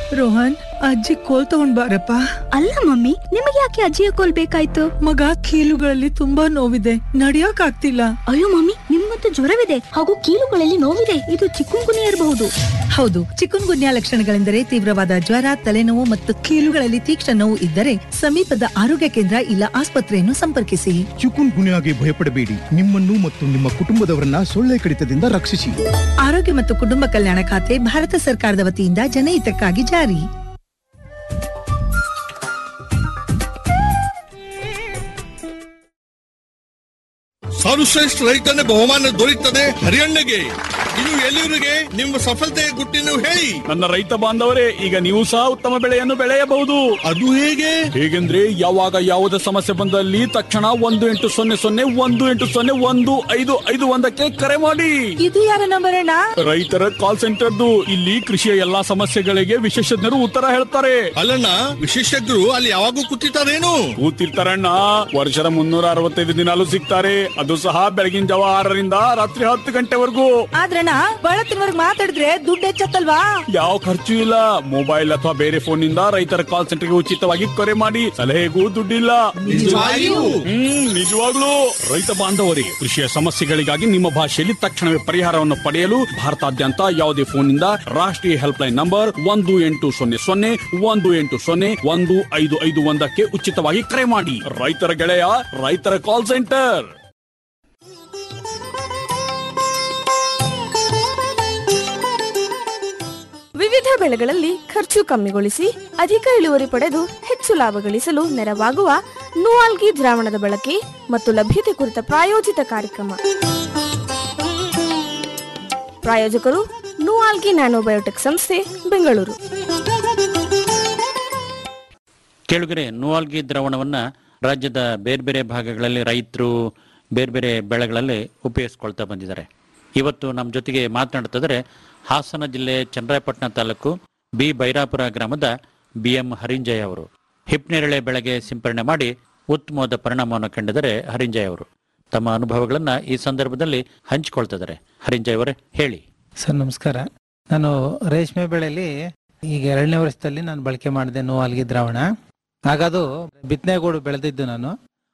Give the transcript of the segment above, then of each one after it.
ರೋಹನ್ ಅಜ್ಜಿ ಕೋಲ್ ತಗೊಂಡ್ ಬಾರಪ್ಪ ಅಲ್ಲ ಮಮ್ಮಿ ನಿಮಗೆ ಯಾಕೆ ಅಜ್ಜಿಯ ಕೋಲ್ ಬೇಕಾಯ್ತು ಮಗ ಕೀಲುಗಳಲ್ಲಿ ತುಂಬಾ ನೋವಿದೆ ನಡಿಯಕ್ ಆಗ್ತಿಲ್ಲ ಅಯ್ಯೋ ಮಮ್ಮಿ ನಿಮ್ಮಂತೂ ಜ್ವರವಿದೆ ಹಾಗೂ ಕೀಲುಗಳಲ್ಲಿ ನೋವಿದೆ ಇದು ಚಿಕ್ಕುಂಗುನಿ ಇರಬಹುದು ಹೌದು ಚಿಕುನ್ ಗುನ್ಯಾ ಲಕ್ಷಣಗಳೆಂದರೆ ತೀವ್ರವಾದ ಜ್ವರ ತಲೆನೋವು ಮತ್ತು ಕೀಲುಗಳಲ್ಲಿ ತೀಕ್ಷ್ಣ ನೋವು ಇದ್ದರೆ ಸಮೀಪದ ಆರೋಗ್ಯ ಕೇಂದ್ರ ಇಲ್ಲ ಆಸ್ಪತ್ರೆಯನ್ನು ಸಂಪರ್ಕಿಸಿ ಚಿಕುನ್ ಗುನ್ಯಾಗೆ ಭಯಪಡಬೇಡಿ ನಿಮ್ಮನ್ನು ಮತ್ತು ನಿಮ್ಮ ಕುಟುಂಬದವರನ್ನ ಸೊಳ್ಳೆ ಕಡಿತದಿಂದ ರಕ್ಷಿಸಿ ಆರೋಗ್ಯ ಮತ್ತು ಕುಟುಂಬ ಕಲ್ಯಾಣ ಖಾತೆ ಭಾರತ ಸರ್ಕಾರದ ವತಿಯಿಂದ ಜನಹಿತಕ್ಕಾಗಿ ಜಾರಿ ಸರ್ವಶ್ರೇಷ್ಠ ರೈತನ ಬಹುಮಾನ ದೊರೆಯುತ್ತದೆ ಹರಿಯಣ್ಣಗೆ ಇದು ಎಲ್ಲಿವರಿಗೆ ನಿಮ್ಮ ಸಫಲತೆಯ ಗುಟ್ಟಿನ ಹೇಳಿ ನನ್ನ ರೈತ ಬಾಂಧವರೇ ಈಗ ನೀವು ಸಹ ಉತ್ತಮ ಬೆಳೆಯನ್ನು ಬೆಳೆಯಬಹುದು ಅದು ಹೇಗೆ ಹೇಗೆಂದ್ರೆ ಯಾವಾಗ ಯಾವುದೇ ಸಮಸ್ಯೆ ಬಂದಲ್ಲಿ ತಕ್ಷಣ ಒಂದು ಎಂಟು ಸೊನ್ನೆ ಸೊನ್ನೆ ಒಂದು ಎಂಟು ಸೊನ್ನೆ ಒಂದು ಐದು ಐದು ಒಂದಕ್ಕೆ ಕರೆ ಮಾಡಿ ಇದು ಯಾರ ನಂಬರ್ ಅಣ್ಣ ರೈತರ ಕಾಲ್ ಸೆಂಟರ್ದು ಇಲ್ಲಿ ಕೃಷಿಯ ಎಲ್ಲಾ ಸಮಸ್ಯೆಗಳಿಗೆ ವಿಶೇಷಜ್ಞರು ಉತ್ತರ ಹೇಳ್ತಾರೆ ಅಲ್ಲಣ್ಣ ವಿಶೇಷಜ್ಞರು ಅಲ್ಲಿ ಯಾವಾಗೂ ಕೂತಿರ್ತಾರೇನು ಕೂತಿರ್ತಾರಣ್ಣ ವರ್ಷದ ಮುನ್ನೂರ ಅರವತ್ತೈದು ದಿನಾಲು ಸಿಗ್ತಾರೆ ಅದು ಸಹ ಬೆಳಗಿನ ಜಾವ ಆರರಿಂದ ರಾತ್ರಿ ಹತ್ತು ಗಂಟೆವರೆಗೂ ಆದ್ರಣ್ಣ ಬಳತ್ತಿನವರ್ಗ್ ಮಾತಾಡಿದ್ರೆ ದುಡ್ಡು ಹೆಚ್ಚತ್ತಲ್ವಾ ಯಾವ ಖರ್ಚು ಇಲ್ಲ ಮೊಬೈಲ್ ಅಥವಾ ಬೇರೆ ಫೋನ್ ನಿಂದ ರೈತರ ಕಾಲ್ ಸೆಂಟರ್ಗೆ ಉಚಿತವಾಗಿ ಕರೆ ಮಾಡಿ ಸಲಹೆಗೂ ದುಡ್ಡಿಲ್ಲ ನಿಜವಾಗಿಯೂ? ಹ್ಮ್ ನಿಜವಾಗ್ಲೂ ರೈತ ಬಾಂಧವರಿಗೆ ಕೃಷಿಯ ಸಮಸ್ಯೆಗಳಿಗಾಗಿ ನಿಮ್ಮ ಭಾಷೆಯಲ್ಲಿ ತಕ್ಷಣವೇ ಪರಿಹಾರವನ್ನು ಪಡೆಯಲು ಭಾರತಾದ್ಯಂತ ಯಾವುದೇ ಫೋನ್ ನಿಂದ ರಾಷ್ಟ್ರೀಯ ಹೆಲ್ಪ್ ಲೈನ್ ನಂಬರ್ ಒಂದು ಎಂಟು ಸೊನ್ನೆ ಸೊನ್ನೆ ಒಂದು ಎಂಟು ಸೊನ್ನೆ ಒಂದು ಐದು ಐದು ಒಂದಕ್ಕೆ ಉಚಿತವಾಗಿ ಕರೆ ಮಾಡಿ ರೈತರ ಗೆಳೆಯ ರೈತರ ಕಾಲ್ ಸೆಂಟರ್ ವಿವಿಧ ಬೆಳೆಗಳಲ್ಲಿ ಖರ್ಚು ಕಮ್ಮಿಗೊಳಿಸಿ ಅಧಿಕ ಇಳುವರಿ ಪಡೆದು ಹೆಚ್ಚು ಲಾಭ ಗಳಿಸಲು ನೆರವಾಗುವ ನೂವಾಲ್ಗಿ ದ್ರಾವಣದ ಬಳಕೆ ಮತ್ತು ಲಭ್ಯತೆ ಕುರಿತ ಪ್ರಾಯೋಜಿತ ಕಾರ್ಯಕ್ರಮ ಪ್ರಾಯೋಜಕರು ನೂವಾಲ್ಗಿ ನ್ಯಾನೋಬಯೋಟೆಕ್ ಸಂಸ್ಥೆ ಬೆಂಗಳೂರು ಕೇಳುಗರೆ ನುವಾಲ್ಗಿ ದ್ರಾವಣವನ್ನ ರಾಜ್ಯದ ಬೇರೆ ಬೇರೆ ಭಾಗಗಳಲ್ಲಿ ರೈತರು ಬೇರೆ ಬೇರೆ ಬೆಳೆಗಳಲ್ಲಿ ಉಪಯೋಗಿಸ್ಕೊಳ್ತಾ ಬಂದಿದ್ದಾರೆ ಇವತ್ತು ನಮ್ಮ ಜೊತೆಗೆ ಮಾತನಾಡ್ತಿದ್ದಾರೆ ಹಾಸನ ಜಿಲ್ಲೆ ಚನ್ನರಾಯಪಟ್ಟಣ ತಾಲೂಕು ಬಿ ಬೈರಾಪುರ ಗ್ರಾಮದ ಬಿ ಎಂ ಹರಿಂಜಯ್ ಅವರು ಹಿಪ್ನೇರಳೆ ಬೆಳೆಗೆ ಸಿಂಪರಣೆ ಮಾಡಿ ಉತ್ತಮವಾದ ಪರಿಣಾಮವನ್ನು ಕಂಡಿದ್ದಾರೆ ಹರಿಂಜಯ್ ಅವರು ತಮ್ಮ ಅನುಭವಗಳನ್ನ ಈ ಸಂದರ್ಭದಲ್ಲಿ ಹಂಚಿಕೊಳ್ತಿದ್ದಾರೆ ಹರಿಂಜಯ್ ಅವರೇ ಹೇಳಿ ಸರ್ ನಮಸ್ಕಾರ ನಾನು ರೇಷ್ಮೆ ಬೆಳೆಯಲ್ಲಿ ಈಗ ಎರಡನೇ ವರ್ಷದಲ್ಲಿ ನಾನು ಬಳಕೆ ಮಾಡಿದೆ ನೋವಾಲ್ಗಿ ದ್ರಾವಣ ಹಾಗದು ಬಿತ್ತನೆಗೂಡು ಬೆಳೆದಿದ್ದು ನಾನು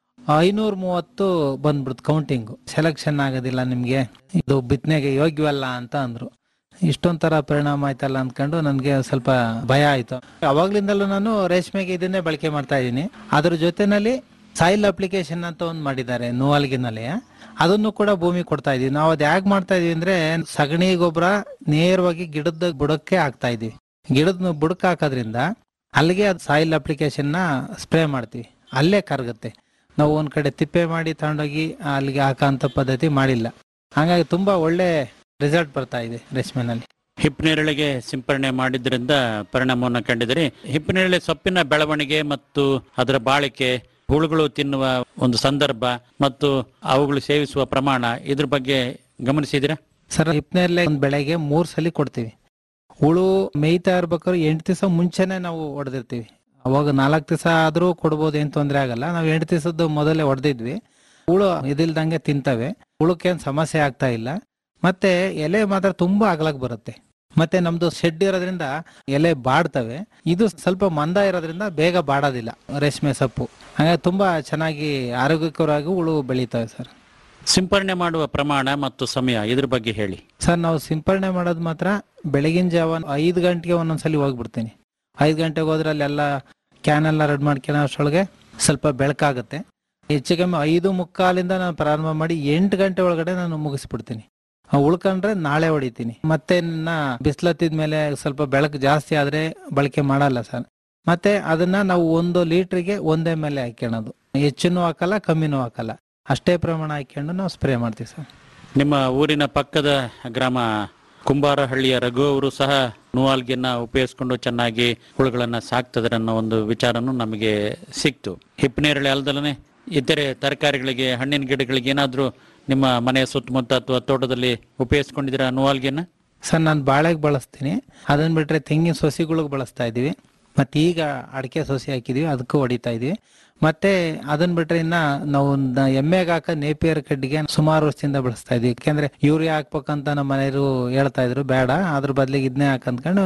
ಐನೂರ ಮೂವತ್ತು ಬಂದ್ಬಿಡ್ತು ಕೌಂಟಿಂಗ್ ಸೆಲೆಕ್ಷನ್ ಆಗೋದಿಲ್ಲ ನಿಮ್ಗೆ ಇದು ಬಿತ್ತನೆಗೆ ಯೋಗ್ಯವಲ್ಲ ಅಂತ ಅಂದ್ರು ಇಷ್ಟೊಂಥರ ಪರಿಣಾಮ ಆಯ್ತಲ್ಲ ಅಂದ್ಕೊಂಡು ನನಗೆ ಸ್ವಲ್ಪ ಭಯ ಆಯ್ತು ಅವಾಗ್ಲಿಂದಲೂ ನಾನು ರೇಷ್ಮೆಗೆ ಇದನ್ನೇ ಬಳಕೆ ಮಾಡ್ತಾ ಇದ್ದೀನಿ ಅದ್ರ ಜೊತೆನಲ್ಲಿ ಸಾಯಿಲ್ ಅಪ್ಲಿಕೇಶನ್ ಅಂತ ಒಂದು ಮಾಡಿದ್ದಾರೆ ನೋವಾಲ್ಗಿನಲ್ಲಿ ಅದನ್ನು ಕೂಡ ಭೂಮಿ ಕೊಡ್ತಾ ಇದೀವಿ ನಾವು ಅದ್ ಯಾಕೆ ಮಾಡ್ತಾ ಇದೀವಿ ಅಂದ್ರೆ ಸಗಣಿ ಗೊಬ್ಬರ ನೇರವಾಗಿ ಗಿಡದ ಬುಡಕ್ಕೆ ಹಾಕ್ತಾ ಇದೀವಿ ಗಿಡದ ಬುಡಕ್ಕೆ ಹಾಕೋದ್ರಿಂದ ಅಲ್ಲಿಗೆ ಅದು ಸಾಯಿಲ್ ಅಪ್ಲಿಕೇಶನ್ ನ ಸ್ಪ್ರೇ ಮಾಡ್ತೀವಿ ಅಲ್ಲೇ ಕರಗುತ್ತೆ ನಾವು ಒಂದ್ ಕಡೆ ತಿಪ್ಪೆ ಮಾಡಿ ತಗೊಂಡೋಗಿ ಅಲ್ಲಿಗೆ ಹಾಕೋಂಥ ಪದ್ಧತಿ ಮಾಡಿಲ್ಲ ಹಾಗಾಗಿ ತುಂಬಾ ಒಳ್ಳೆ ರಿಸಲ್ಟ್ ಬರ್ತಾ ಇದೆ ರೇಷ್ಮೆನಲ್ಲಿ ಹಿಪ್ಪನೇರಳೆಗೆ ಸಿಂಪರಣೆ ಮಾಡಿದ್ರಿಂದ ಪರಿಣಾಮವನ್ನು ಕಂಡಿದ್ದೀರಿ ಹಿಪ್ಪನೇರಳೆ ಸೊಪ್ಪಿನ ಬೆಳವಣಿಗೆ ಮತ್ತು ಅದರ ಬಾಳಿಕೆ ಹುಳುಗಳು ತಿನ್ನುವ ಒಂದು ಸಂದರ್ಭ ಮತ್ತು ಅವುಗಳು ಸೇವಿಸುವ ಪ್ರಮಾಣ ಇದ್ರ ಬಗ್ಗೆ ಗಮನಿಸಿದಿರಾ ಸರ್ ಹಿಪ್ನೇರ್ಲೆ ಒಂದ್ ಬೆಳೆಗೆ ಮೂರ್ ಸಲ ಕೊಡ್ತೀವಿ ಹುಳು ಮೇಯ್ತಾ ಇರ್ಬೇಕಾದ್ರೆ ಎಂಟು ದಿವಸ ಮುಂಚೆನೆ ನಾವು ಹೊಡೆದಿರ್ತೀವಿ ಅವಾಗ ನಾಲ್ಕು ದಿವಸ ಆದ್ರೂ ಕೊಡ್ಬೋದು ಏನ್ ತೊಂದ್ರೆ ಆಗಲ್ಲ ನಾವು ಎಂಟು ದಿವಸದ್ದು ಮೊದಲೇ ಹೊಡೆದಿದ್ವಿ ಹುಳು ಇದಿಲ್ದಂಗೆ ತಿಂತವೆ ಹುಳುಕ್ಕೇನ್ ಸಮಸ್ಯೆ ಆಗ್ತಾ ಇಲ್ಲ ಮತ್ತೆ ಎಲೆ ಮಾತ್ರ ತುಂಬಾ ಅಗಲಕ್ ಬರುತ್ತೆ ಮತ್ತೆ ನಮ್ದು ಶೆಡ್ ಇರೋದ್ರಿಂದ ಎಲೆ ಬಾಡ್ತವೆ ಇದು ಸ್ವಲ್ಪ ಮಂದ ಇರೋದ್ರಿಂದ ಬೇಗ ಬಾಡೋದಿಲ್ಲ ರೇಷ್ಮೆ ಸೊಪ್ಪು ಹಾಗಾಗಿ ತುಂಬಾ ಚೆನ್ನಾಗಿ ಆರೋಗ್ಯಕರವಾಗಿ ಹುಳು ಬೆಳೀತವೆ ಸರ್ ಸಿಂಪರಣೆ ಮಾಡುವ ಪ್ರಮಾಣ ಮತ್ತು ಸಮಯ ಇದ್ರ ಬಗ್ಗೆ ಹೇಳಿ ಸರ್ ನಾವು ಸಿಂಪರಣೆ ಮಾಡೋದು ಮಾತ್ರ ಬೆಳಗಿನ ಜಾವ ಐದು ಗಂಟೆಗೆ ಒಂದೊಂದ್ಸಲಿ ಹೋಗ್ಬಿಡ್ತೀನಿ ಐದು ಗಂಟೆಗೆ ಹೋದ್ರೆ ಅಲ್ಲೆಲ್ಲ ಕ್ಯಾನ್ ಎಲ್ಲ ರೆಡ್ ಮಾಡ್ಕೊಳ್ಳೋ ಅಷ್ಟರೊಳಗೆ ಸ್ವಲ್ಪ ಬೆಳಕಾಗುತ್ತೆ ಹೆಚ್ಚು ಕಮ್ಮಿ ಐದು ಮುಕ್ಕಾಲಿಂದ ನಾನು ಪ್ರಾರಂಭ ಮಾಡಿ ಎಂಟು ಗಂಟೆ ಒಳಗಡೆ ನಾನು ಮುಗಿಸ್ಬಿಡ್ತೀನಿ ಆ ಉಳ್ಕೊಂಡ್ರೆ ನಾಳೆ ಹೊಡಿತೀನಿ ಮತ್ತೆ ನನ್ನ ಬಿಸಿಲತ್ತಿದ ಮೇಲೆ ಸ್ವಲ್ಪ ಬೆಳಕು ಜಾಸ್ತಿ ಆದ್ರೆ ಬಳಕೆ ಮಾಡಲ್ಲ ಸರ್ ಮತ್ತೆ ಅದನ್ನ ನಾವು ಒಂದು ಲೀಟ್ರಿಗೆ ಒಂದೇ ಮೇಲೆ ಹಾಕ್ಕೊಳ್ಳೋದು ಹೆಚ್ಚಿನೂ ಹಾಕಲ್ಲ ಕಮ್ಮಿನೂ ಹಾಕಲ್ಲ ಅಷ್ಟೇ ಪ್ರಮಾಣ ಹಾಕೊಂಡು ನಾವು ಸ್ಪ್ರೇ ಮಾಡ್ತೀವಿ ಸರ್ ನಿಮ್ಮ ಊರಿನ ಪಕ್ಕದ ಗ್ರಾಮ ಕುಂಬಾರಹಳ್ಳಿಯ ರಘು ಅವರು ಸಹ ನೂವಾಲ್ಗಿನ ಉಪಯೋಗಿಸ್ಕೊಂಡು ಚೆನ್ನಾಗಿ ಹುಳುಗಳನ್ನ ಸಾಕ್ತಿದ್ದಾರೆ ಅನ್ನೋ ಒಂದು ವಿಚಾರನು ನಮಗೆ ಸಿಕ್ತು ಹಿಪ್ಪನೇರಳೆ ಅಲ್ದಲನೆ ಇತರೆ ತರಕಾರಿಗಳಿಗೆ ಹಣ್ಣಿನ ಗಿಡಗಳಿಗೆ ಏನಾದ್ರೂ ನಿಮ್ಮ ಮನೆಯ ಸುತ್ತಮುತ್ತ ಅಥವಾ ತೋಟದಲ್ಲಿ ಉಪಯೋಗಿಸ್ಕೊಂಡಿದ್ದೀರಾ ನೂವಾಲ್ಗಿನ ಸರ್ ನಾನು ಬಾಳೆಗೆ ಬಳಸ್ತೀನಿ ಅದನ್ನ ಬಿಟ್ರೆ ತೆಂಗಿನ ಸೊಸಿಗಳಿಗೆ ಬಳಸ್ತಾ ಇದೀವಿ ಮತ್ತೆ ಈಗ ಅಡಿಕೆ ಸೊಸಿ ಹಾಕಿದೀವಿ ಅದಕ್ಕೂ ಹೊಡಿತಾ ಇದೀವಿ ಮತ್ತೆ ಅದನ್ನ ಬಿಟ್ರೆ ಇನ್ನ ನಾವು ನ- ಎಮ್ಮೆಗೆ ಹಾಕ ನೇಪಿಯರ್ ಕಡ್ಡಿಗೆ ಸುಮಾರು ವರ್ಷದಿಂದ ಬಳಸ್ತಾ ಇದೀವಿ ಯಾಕೆಂದ್ರೆ ಯೂರಿಯಾ ಹಾಕ್ಬೇಕಂತ ನಮ್ಮ ಮನೆಯವರು ಹೇಳ್ತಾ ಇದ್ರು ಬೇಡ ಅದ್ರ ಬದಲಿಗೆ ಇದನ್ನೇ ಹಾಕಂದ್ಕೊಂಡು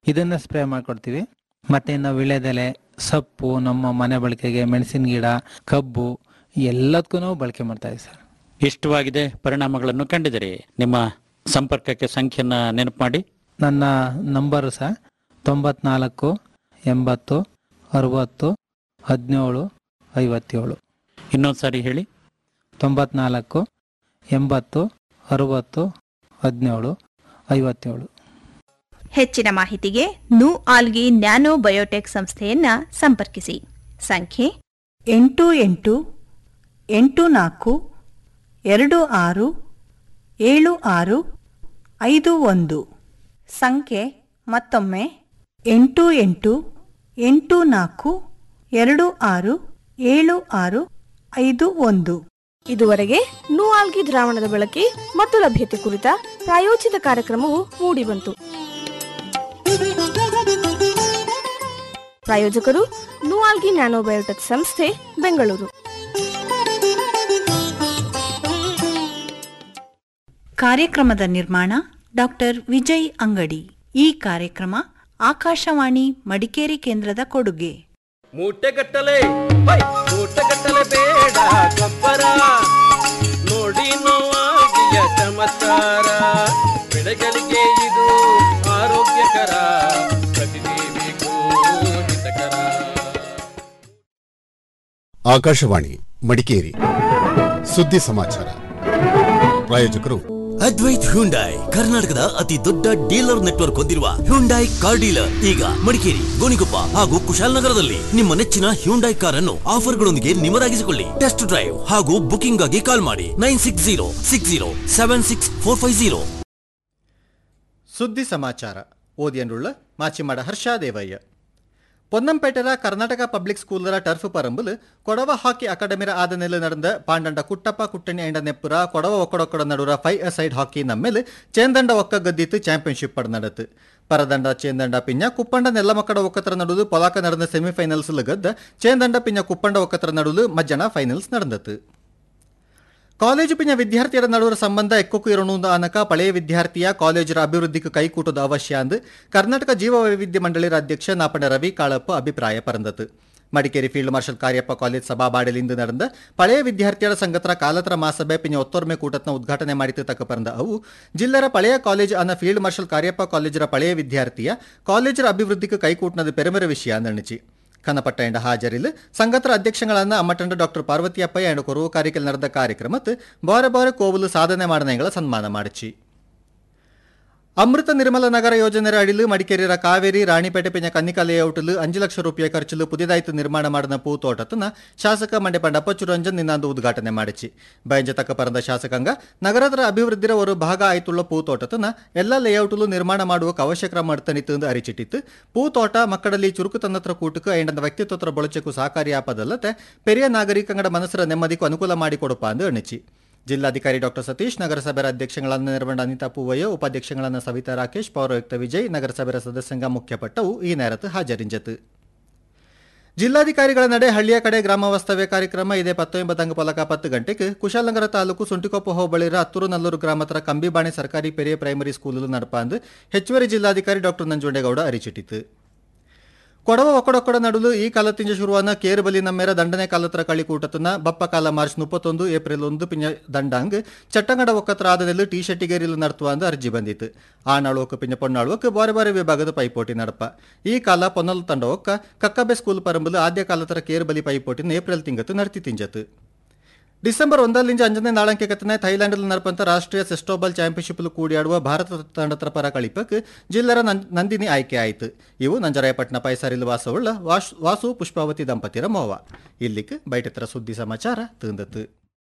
ಇದನ್ನ ಸ್ಪ್ರೇ ಮಾಡ್ಕೊಡ್ತೀವಿ ಮತ್ತೆ ಇನ್ನು ವಿಳೆದೆಲೆ ಸೊಪ್ಪು ನಮ್ಮ ಮನೆ ಬಳಕೆಗೆ ಮೆಣಸಿನ ಗಿಡ ಕಬ್ಬು ಎಲ್ಲದಕ್ಕೂ ನಾವು ಬಳಕೆ ಮಾಡ್ತಾ ಇದೀವಿ ಸರ್ ಇಷ್ಟವಾಗಿದೆ ಪರಿಣಾಮಗಳನ್ನು ಕಂಡಿದ್ದೀರಿ ನಿಮ್ಮ ಸಂಪರ್ಕಕ್ಕೆ ಸಂಖ್ಯೆನ ನೆನಪು ಮಾಡಿ ನನ್ನ ನಂಬರು ಸಹ ತೊಂಬತ್ನಾಲ್ಕು ಎಂಬತ್ತು ಅರವತ್ತು ಹದಿನೇಳು ಐವತ್ತೇಳು ಇನ್ನೊಂದು ಸಾರಿ ಹೇಳಿ ತೊಂಬತ್ನಾಲ್ಕು ಎಂಬತ್ತು ಅರವತ್ತು ಹದಿನೇಳು ಐವತ್ತೇಳು ಹೆಚ್ಚಿನ ಮಾಹಿತಿಗೆ ನು ಆಲ್ಗಿ ನ್ಯಾನೋ ಬಯೋಟೆಕ್ ಸಂಸ್ಥೆಯನ್ನ ಸಂಪರ್ಕಿಸಿ ಸಂಖ್ಯೆ ಎಂಟು ಎಂಟು ಎಂಟು ನಾಲ್ಕು ಎರಡು ಆರು ಏಳು ಆರು ಐದು ಒಂದು ಸಂಖ್ಯೆ ಮತ್ತೊಮ್ಮೆ ಎಂಟು ಎಂಟು ಎಂಟು ನಾಲ್ಕು ಎರಡು ಆರು ಏಳು ಆರು ಐದು ಒಂದು ಇದುವರೆಗೆ ನೂಆಲ್ಗಿ ದ್ರಾವಣದ ಬಳಕೆ ಮತ್ತು ಲಭ್ಯತೆ ಕುರಿತ ಪ್ರಾಯೋಜಿತ ಕಾರ್ಯಕ್ರಮವು ಮೂಡಿಬಂತು ಪ್ರಾಯೋಜಕರು ನೂಆಲ್ಗಿ ನ್ಯಾನೋಬಯೋಟೆಕ್ ಸಂಸ್ಥೆ ಬೆಂಗಳೂರು ಕಾರ್ಯಕ್ರಮದ ನಿರ್ಮಾಣ ಡಾಕ್ಟರ್ ವಿಜಯ್ ಅಂಗಡಿ ಈ ಕಾರ್ಯಕ್ರಮ ಆಕಾಶವಾಣಿ ಮಡಿಕೇರಿ ಕೇಂದ್ರದ ಕೊಡುಗೆ ಮೂಟೆಗಟ್ಟಲೆ ಹೈ, ಮೂಟೆಗಟ್ಟಲೆ ಬೇಡ ಗೊಬ್ಬರ ನೋಡಿ ನೋವಾಗಿಯ ಚಮತ್ಕಾರ ಬೆಳೆಗಳಿಗೆ ಇದು ಆರೋಗ್ಯಕರ ಪ್ರತಿದೇವಿಗೂ ಹಿತಕರ ಆಕಾಶವಾಣಿ ಮಡಿಕೇರಿ ಸುದ್ದಿ ಸಮಾಚಾರ ಪ್ರಾಯೋಜಕರು ಅದ್ವೈತ್ ಹ್ಯುಂಡೈ ಕರ್ನಾಟಕದ ಅತಿ ದೊಡ್ಡ ಡೀಲರ್ ನೆಟ್ವರ್ಕ್ ಹೊಂದಿರುವ ಹ್ಯುಂಡೈ ಕಾರ್ ಡೀಲರ್ ಈಗ ಮಡಿಕೇರಿ ಗೋಣಿಕೊಪ್ಪ ಹಾಗೂ ಕುಶಾಲನಗರದಲ್ಲಿ ನಿಮ್ಮ ನೆಚ್ಚಿನ ಹ್ಯುಂಡೈ ಕಾರ್ ಅನ್ನು ಆಫರ್ಗಳೊಂದಿಗೆ ನಿಮ್ಮದಾಗಿಸಿಕೊಳ್ಳಿ ಟೆಸ್ಟ್ ಡ್ರೈವ್ ಹಾಗೂ ಬುಕಿಂಗ್ ಆಗಿ ಕಾಲ್ ಮಾಡಿ nine six zero six zero seven six four five zero ಸುದ್ದಿ ಸಮಾಚಾರ ಓದಿಯನ್ನುಳ್ಳ ಮಾಚಿಮಾಡ ಹರ್ಷಾದೇವಯ್ಯ പൊന്നംപേട്ടര കർണാടക പബ്ലിക് സ്കൂളರ ಟರ್ಫ್ ಪರಂಬುಲು ಕೊಡವ ಹಾಕಿ ಅಕಾಡೆಮಿರ ಆದನೆಲು ನಡೆದ ಪಾಂಡಂಡ ಕುಟ್ಟಪ್ಪ ಕುಟ್ಟಣಿ ಎಂಡ ನೆಪ್ಪುರ ಕೊಡವ ಒಕ್ಕಡೊಕ್ಕಡ ನಡುರ ಫೈ ಅ ಸೈಡ್ ಹಾಕಿ ನಮ್ಮೇಲೆ ಚೇಂದಂಡ ಒಕ್ಕ ಗದ್ದಿತ್ತು ಚಾಂಪಿಯನ್ಶಿಪ್ ಪಡ ನಡೆತು ಪರದಂಡ ಚೇಂದಂಡ ಪಿಂಜ ಕುಪ್ಪಂಡ ನೆಲ್ಲಮಕ್ಕಡ ಒಕ್ಕತ್ರ ನಡುದು ಪೊಲಾಕ ನಡೆದ ಸೆಮಿಫೈನಲ್ಸ್ ಗದ್ದ ಚೇಂದಂಡ ಪಿಂಜ ಕುಪ್ಪಂಡ ಒಕ್ಕತ್ರ ನಡುಲು ಮಜ್ಜನ ಫೈನಲ್ಸ್ ನಡೆದತು ಕಾಲೇಜು ಪಿಂಜ ವಿದ್ಯಾರ್ಥಿಯರ ನಡುವರ ಸಂಬಂಧ ಎಕ್ಕೊಕ್ಕು ಇರೋಣುಂದ ಅನಕ ಪಳೆಯ ವಿದ್ಯಾರ್ಥಿಯ ಕಾಲೇಜರ ಅಭಿವೃದ್ಧಿಗೆ ಕೈಕೂಟದ ಅವಶ್ಯ ಅಂದು ಕರ್ನಾಟಕ ಜೀವ ವೈವಿಧ್ಯ ಮಂಡಳಿರ ಅಧ್ಯಕ್ಷ ನಾಪಣ ರವಿ ಕಾಳಪ್ಪ ಅಭಿಪ್ರಾಯ ಪರಂದತು Madikeri field marshal Cariappa college ಸಭಾಬಾಡಲಿಂದು ನಡೆದ ಪಳೆಯ ವಿದ್ಯಾರ್ಥಿಯರ ಸಂಘತರ ಕಾಲತರ ಮಾಸಭೆ ಪಿಂಜ ಒತ್ತೊರ್ಮೆ ಕೂಟತ್ನ ಉದ್ಘಾಟನೆ ಮಾಡಿತು ತಕ್ಕ ಪರಂದ ಅವು ಜಿಲ್ಲರ ಪಳೆಯ ಕಾಲೇಜ್ ಅನ್ನ ಫೀಲ್ಡ್ ಮಾರ್ಷಲ್ ಕಾರ್ಯಪ್ಪ ಕಾಲೇಜರ ಪಳೆಯ ವಿದ್ಯಾರ್ಥಿಯ ಕಾಲೇಜರ ಅಭಿವೃದ್ಧಿಗೆ ಕೈಕೂಟನದ ಪೆರಮೆರ ವಿಷಯ ನಣಿಚಿ ಕನಪಟ್ಟ ಎಂಡ ಹಾಜರಿಲ್ ಸಂಘತರ ಅಧ್ಯಕ್ಷಗಳನ್ನ ಅಮ್ಮಟಂಡ ಡಾಕ್ಟರ್ ಪಾರ್ವತಿಯಪ್ಪಯ್ಯ ಎಂಡ ಕೊರವು ಕಾರಿಕೆಲ್ ನಡೆದ ಕಾರ್ಯಕ್ರಮತ್ ಬಾರೆ ಬಾರೆ ಕೋವಲು ಸಾಧನೆ ಮಾಡನೆಗಳ ಸನ್ಮಾನ ಮಾಡಿಚಿ ಅಮೃತ ನಿರ್ಮಲ ನಗರ ಯೋಜನೆರ ಅಡಿಲು ಮಡಿಕೇರಿರ ಕಾವೇರಿ ರಾಣಿಪೇಟೆ ಪಿಂಜ ಕನ್ನಿಕಾ ಲೇಔಟ್ಲು ಅಂಜು ಲಕ್ಷ ರೂಪಾಯಿ ಖರ್ಚುಲು ಪುದಿದಾಯ್ತು ನಿರ್ಮಾಣ ಮಾಡಿದ ಪೂತೋಟತನ ಶಾಸಕ ಮಂಡೆ ಪಂಡ ಪಚ್ಚುರಂಜನ್ ನಿನ್ನಂದು ಉದ್ಘಾಟನೆ ಮಾಡಿಚಿ ಬಯಂಜ ತಕ್ಕ ಪರಂದ ಶಾಸಕಾಂಗ ನಗರದ ಅಭಿವೃದ್ಧಿರ ಒಂದು ಭಾಗ ಆಯ್ತುಳ್ಳ ಪೂತೋಟತನ ಎಲ್ಲ ಲೇಔಟ್ಲು ನಿರ್ಮಾಣ ಮಾಡುವಕ್ಕೆ ಅವಶ್ಯಕ ಮಾಡ್ತನಿತ್ತು ಎಂದು ಅರಿಚಿಟ್ಟಿತ್ತು ಪೂತೋಟ ಮಕ್ಕಳಲ್ಲಿ ಚುರುಕುತನತ್ರ ಕೂಟಕ್ಕೆ ಎಂಡ ವ್ಯಕ್ತಿತ್ವತ್ರ ಬಳಚಕ್ಕೂ ಸಹಕಾರಿ ಆಪದಲ್ಲದೆ ಪೆರಿಯ ನಾಗರಿಕಂಗಡ ಮನಸ್ಸರ ನೆಮ್ಮದಿಗೂ ಅನುಕೂಲ ಮಾಡಿಕೊಡಪ್ಪ ಅಂದು ಅಣಿಚಿ ಜಿಲ್ಲಾಧಿಕಾರಿ ಡಾಕ್ಟರ್ ಸತೀಶ್ ನಗರಸಭೆಯ ಅಧ್ಯಕ್ಷಗಳನ್ನ ನಿರ್ವಹಣ ಅನಿತಾ ಪೂವಯ್ಯ ಉಪಾಧ್ಯಕ್ಷಗಳನ್ನ ಸವಿತಾ ರಾಕೇಶ್ ಪೌರಾಯುಕ್ತ ವಿಜಯ್ ನಗರಸಭೆಯ ಸದಸ್ಯಂಗ ಮುಖ್ಯಪಟ್ಟವು ಈ ನೇರತ್ತು ಹಾಜರಿಂಜತು ಜಿಲ್ಲಾಧಿಕಾರಿಗಳ ನಡೆ ಹಳ್ಳಿಯ ಕಡೆ ಗ್ರಾಮ ವಾಸ್ತವ್ಯ ಕಾರ್ಯಕ್ರಮ ಇದೇ ಪತ್ತೊಂಬತ್ತಂಗ ಪಲಕ ಪತ್ತು ಗಂಟೆಗೆ ಕುಶಾಲನಗರ ತಾಲೂಕು ಸುಂಟಿಕೊಪ್ಪ ಹೋಬಳಿರ ಹತ್ತೂರು ನಲ್ಲೂರು ಗ್ರಾಮತ್ರ ಕಂಬಿಬಾಣೆ ಸರ್ಕಾರಿ ಪೆರಿಯ ಪ್ರೈಮರಿ ಸ್ಕೂಲು ನಡಪಾಂದು ಹೆಚ್ಚುವರಿ ಜಿಲ್ಲಾಧಿಕಾರಿ ಡಾಕ್ಟರ್ ನಂಜುಂಡೇಗೌಡ ಅರಿಚಿಟ್ಟಿತು ಕೊಡವ ಒಕ್ಕಡೊಕ್ಕಡ ನಡುಲು ಈ ಕಾಲತ್ತಿಂಜ ಶುರುವಾನ ಕೇರುಬಲಿ ನಮ್ಮೆರ ದಂಡನೆ ಕಾಲತ್ರ ಕಳಿಕೂಟತನ ಬಪ್ಪ ಕಾಲ ಮಾರ್ಚ್ ಮುಪ್ಪತ್ತೊಂದು ಏಪ್ರಿಲ್ ಒಂದು ಪಿಂಜ ದಂಡಾಂಗ್ ಚಟ್ಟಂಗಡ ಒಕ್ಕತ್ರ ಆದನೆಲ್ಲು ಟಿ ಶೆಟ್ಟಿಗೇರಿಲು ನಡ್ತುವ ಅಂದು ಅರ್ಜಿ ಬಂದಿತ್ತು ಆನಾಳುವಕ್ಕೆ ಪಿಂಜ ಪೊನ್ನಾಳುವಕ್ಕೆ ಬಾರೆ ಬಾರೆ ವಿಭಾಗದ ಪೈಪೋಟಿ ನಡಪ ಈ ಕಾಲ ಪೊನ್ನಲು ತಂಡ ಒಕ್ಕ ಕಕ್ಕಬೆ ಸ್ಕೂಲ್ ಪರಂಬಲು ಆದ್ಯ ಕಾಲತರ ಕೇರುಬಲಿ ಪೈಪೋಟಿನ ಏಪ್ರಿಲ್ ತಿಂಗತ್ತು ನಡ್ತಿ ತಿಂಜತು ಡಿಸೆಂಬರ್ ಒಂದಲ್ಲಿಂದ ಅಂಜನೇ ನಾಳಂಕೆ ಕತ್ತನೆ ಥೈಲ್ಯಾಂಡ್ ನಡಪಂತ ರಾಷ್ಟ್ರೀಯ ಸೆಸ್ಟೋಬಲ್ ಚಾಂಪಿಯನ್ಶಿಪ್ ಕೂಡಿಯಾಡುವ ಭಾರತ ತಂಡದ ಪರ ಕಳಿಪಕ್ಕೆ ಜಿಲ್ಲರ ನಂ- ನಂದಿನಿ ಆಯ್ಕೆ ಆಯಿತು ಇವು ನಂಜರಾಯಪಟ್ಟಣ ಪೈಸಾರಿಲ್ ವಾಸವುಳ್ಳ ವಾಶ್- ವಾಸು ಪುಷ್ಪಾವತಿ ದಂಪತಿರ ಮೋವ ಇಲ್ಲಿಗೆ ಬೈಟೆತ್ತರ ಸುದ್ದಿ ಸಮಾಚಾರ ತಂದತ್ತು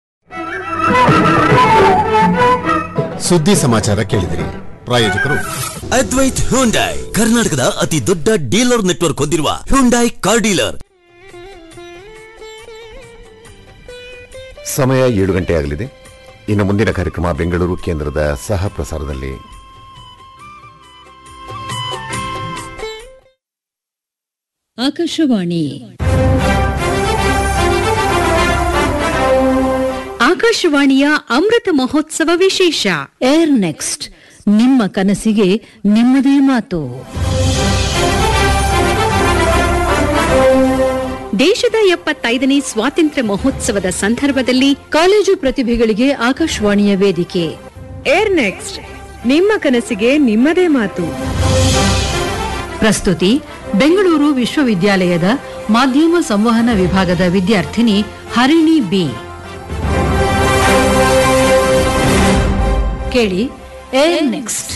ಸುದ್ದಿ ಸಮಾಚಾರ ಕೇಳಿದಿರಿ ಪ್ರಾಯೋಜಕರು ಅದ್ವೈತ್ ಹ್ಯುಂಡೈ ಕರ್ನಾಟಕದ ಅತಿ ದೊಡ್ಡ ಡೀಲರ್ ನೆಟ್ವರ್ಕ್ ಹೊಂದಿರುವ ಹ್ಯುಂಡೈ ಕಾರ್ ಡೀಲರ್ ಸಮಯ ಏಳು ಗಂಟೆ ಆಗಲಿದೆ ಇನ್ನು ಮುಂದಿನ ಕಾರ್ಯಕ್ರಮ ಬೆಂಗಳೂರು ಕೇಂದ್ರದ ಸಹ ಪ್ರಸಾರದಲ್ಲಿ ಆಕಾಶವಾಣಿ ಆಕಾಶವಾಣಿಯ ಅಮೃತ ಮಹೋತ್ಸವ ವಿಶೇಷ ಏರ್ ನೆಕ್ಸ್ಟ್ ನಿಮ್ಮ ಕನಸಿಗೆ ನಿಮ್ಮದೇ ಮಾತು ದೇಶದ ಎಪ್ಪತ್ತೈದನೇ ಸ್ವಾತಂತ್ರ್ಯ ಮಹೋತ್ಸವದ ಸಂದರ್ಭದಲ್ಲಿ ಕಾಲೇಜು ಪ್ರತಿಭೆಗಳಿಗೆ ಆಕಾಶವಾಣಿಯ ವೇದಿಕೆ ಏರ್ ನೆಕ್ಸ್ಟ್ ನಿಮ್ಮ ಕನಸಿಗೆ ನಿಮ್ಮದೇ ಮಾತು ಪ್ರಸ್ತುತಿ ಬೆಂಗಳೂರು ವಿಶ್ವವಿದ್ಯಾಲಯದ ಮಾಧ್ಯಮ ಸಂವಹನ ವಿಭಾಗದ ವಿದ್ಯಾರ್ಥಿನಿ ಹರಿಣಿ ಬಿ ಕೇಳಿ ಏರ್ ನೆಕ್ಸ್ಟ್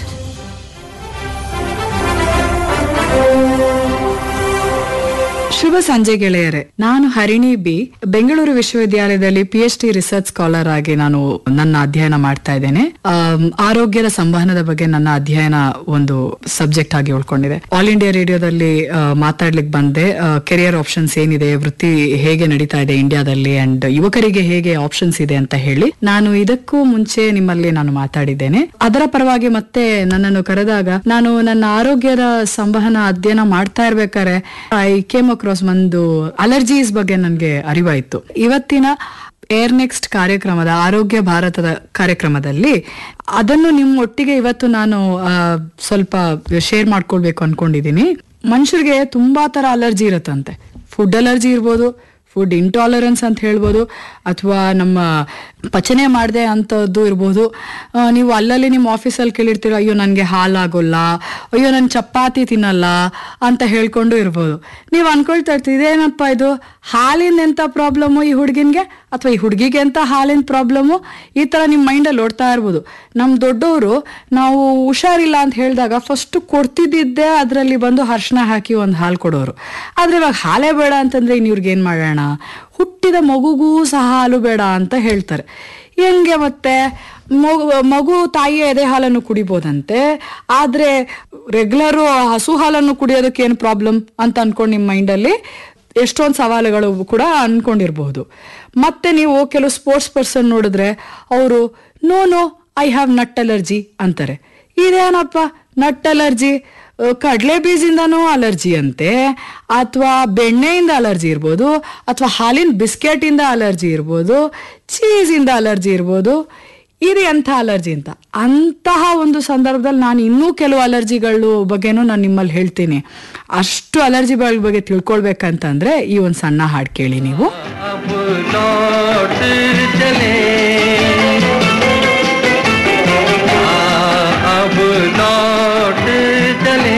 ಶುಭ ಸಂಜೆ ಗೆಳೆಯರೆ ನಾನು ಹರಿಣಿ ಬಿ ಬೆಂಗಳೂರು ವಿಶ್ವವಿದ್ಯಾಲಯದಲ್ಲಿ P H D research scholar ಆಗಿ ನಾನು ನನ್ನ ಅಧ್ಯಯನ ಮಾಡ್ತಾ ಇದ್ದೇನೆ ಆಮ್, ಆರೋಗ್ಯದ ಸಂವಹನದ ಬಗ್ಗೆ ನನ್ನ ಅಧ್ಯಯನ ಒಂದು ಸಬ್ಜೆಕ್ಟ್ ಆಗಿ ಉಳ್ಕೊಂಡಿದೆ ಆಲ್ ಇಂಡಿಯಾ ರೇಡಿಯೋದಲ್ಲಿ ಆ, ಮಾತಾಡ್ಲಿಕ್ಕೆ ಬಂದೆ ಕೆರಿಯರ್ ಆಪ್ಷನ್ಸ್ ಏನಿದೆ ವೃತ್ತಿ ಹೇಗೆ ನಡೀತಾ ಇದೆ ಇಂಡಿಯಾದಲ್ಲಿ ಅಂಡ್ ಯುವಕರಿಗೆ ಹೇಗೆ ಆಪ್ಷನ್ಸ್ ಇದೆ ಅಂತ ಹೇಳಿ ನಾನು ಇದಕ್ಕೂ ಮುಂಚೆ ನಿಮ್ಮಲ್ಲಿ ನಾನು ಮಾತಾಡಿದ್ದೇನೆ ಅದರ ಪರವಾಗಿ ಮತ್ತೆ ನನ್ನನ್ನು ಕರೆದಾಗ ನಾನು ನನ್ನ ಆರೋಗ್ಯದ ಸಂವಹನ ಅಧ್ಯಯನ ಮಾಡ್ತಾ ಇರ್ಬೇಕಾದ್ರೆ ಐ ಕೇಮ್ ಅಕ್ರಾಸ್ ಒಂದು ಅಲರ್ಜೀಸ್ ಬಗ್ಗೆ ನನಗೆ ಅರಿವಾಯಿತು ಇವತ್ತಿನ ಏರ್ ನೆಕ್ಸ್ಟ್ ಕಾರ್ಯಕ್ರಮದ ಆರೋಗ್ಯ ಭಾರತದ ಕಾರ್ಯಕ್ರಮದಲ್ಲಿ ಅದನ್ನು ನಿಮ್ಮ ಒಟ್ಟಿಗೆ ಇವತ್ತು ನಾನು ಆ, ಸ್ವಲ್ಪ ಶೇರ್ ಮಾಡ್ಕೊಳ್ಬೇಕು ಅನ್ಕೊಂಡಿದ್ದೀನಿ ಮನುಷ್ಯರಿಗೆ ತುಂಬಾ ತರ ಅಲರ್ಜಿ ಇರುತ್ತಂತೆ ಫುಡ್ ಅಲರ್ಜಿ ಇರ್ಬೋದು ಫುಡ್ ಇಂಟಾಲರೆನ್ಸ್ ಅಂತ ಹೇಳ್ಬೋದು ಅಥವಾ ನಮ್ಮ ಪಚನೆ ಮಾಡದೆ ಅಂಥದ್ದು ಇರ್ಬೋದು ಆ, ನೀವು ಅಲ್ಲಲ್ಲಿ ನಿಮ್ಮ ಆಫೀಸಲ್ಲಿ ಕೇಳಿರ್ತೀರ ಅಯ್ಯೋ ನನಗೆ ಹಾಲಾಗೋಲ್ಲ ಅಯ್ಯೋ ನಾನು ಚಪಾತಿ ತಿನ್ನಲ್ಲ ಅಂತ ಹೇಳ್ಕೊಂಡು ಇರ್ಬೋದು ನೀವು ಅನ್ಕೊಳ್ತಾ ಇರ್ತೀರಿ ಇದೇನಪ್ಪ ಇದು ಹಾಲಿನ ಎಂಥ ಪ್ರಾಬ್ಲಮ್ಮು ಈ ಹುಡುಗಿನ್ಗೆ ಅಥವಾ ಈ ಹುಡುಗಿಗೆ ಅಂತ ಹಾಲಿನ ಪ್ರಾಬ್ಲಮ್ಮು ಈ ಥರ ನಿಮ್ಮ ಮೈಂಡಲ್ಲಿ ಓಡ್ತಾ ಇರ್ಬೋದು ನಮ್ಮ ದೊಡ್ಡವರು ನಾವು ಹುಷಾರಿಲ್ಲ ಅಂತ ಹೇಳಿದಾಗ ಫಸ್ಟ್ ಕೊಡ್ತಿದ್ದಿದ್ದೆ ಅದರಲ್ಲಿ ಬಂದು ಅರ್ಶಿನ ಹಾಕಿ ಒಂದು ಹಾಲು ಕೊಡೋರು ಆದರೆ ಇವಾಗ ಹಾಲೇ ಬೇಡ ಅಂತಂದ್ರೆ ಇನ್ನು ಇವ್ರಿಗೆ ಏನು ಮಾಡೋಣ ಹುಟ್ಟಿದ ಮಗುಗೂ ಸಹ ಹಾಲು ಬೇಡ ಅಂತ ಹೇಳ್ತಾರೆ ಹೆಂಗೆ ಮತ್ತೆ ಮಗು ಮಗು ತಾಯಿಯ ಎದೆ ಹಾಲನ್ನು ಕುಡಿಬೋದಂತೆ ಆದ್ರೆ ರೆಗ್ಯುಲರು ಹಸು ಹಾಲನ್ನು ಕುಡಿಯೋದಕ್ಕೆ ಏನು ಪ್ರಾಬ್ಲಮ್ ಅಂತ ಅನ್ಕೊಂಡು ನಿಮ್ಮ ಮೈಂಡಲ್ಲಿ ಎಷ್ಟೊಂದು ಸವಾಲುಗಳು ಕೂಡ ಅನ್ಕೊಂಡಿರ್ಬಹುದು ಮತ್ತೆ ನೀವು ಕೆಲವು ಸ್ಪೋರ್ಟ್ಸ್ ಪರ್ಸನ್ ನೋಡಿದ್ರೆ ಅವರು no no I have nut allergy ಅಂತಾರೆ ಇದೇನಪ್ಪ ನಟ್ ಅಲರ್ಜಿ ಕಡಲೆ ಬೀಜದಿಂದನೂ ಅಲರ್ಜಿ ಅಂತೆ ಅಥವಾ ಬೆಣ್ಣೆಯಿಂದ ಅಲರ್ಜಿ ಇರ್ಬೋದು ಅಥವಾ ಹಾಲಿನ ಬಿಸ್ಕೆಟಿಂದ ಅಲರ್ಜಿ ಇರ್ಬೋದು ಚೀಸಿಂದ ಅಲರ್ಜಿ ಇರ್ಬೋದು ಇದು ಎಂಥ ಅಲರ್ಜಿ ಅಂತ ಅಂತಹ ಒಂದು ಸಂದರ್ಭದಲ್ಲಿ ನಾನು ಇನ್ನೂ ಕೆಲವು ಅಲರ್ಜಿಗಳು ಬಗ್ಗೆನೂ ನಾನು ನಿಮ್ಮಲ್ಲಿ ಹೇಳ್ತೀನಿ ಅಷ್ಟು ಅಲರ್ಜಿಗಳ ಬಗ್ಗೆ ತಿಳ್ಕೊಳ್ಬೇಕಂತಂದ್ರೆ ಈ ಒಂದು ಸಣ್ಣ ಹಾಡು ಕೇಳಿ ನೀವು अब लौट चले हाँ, अब लौट चले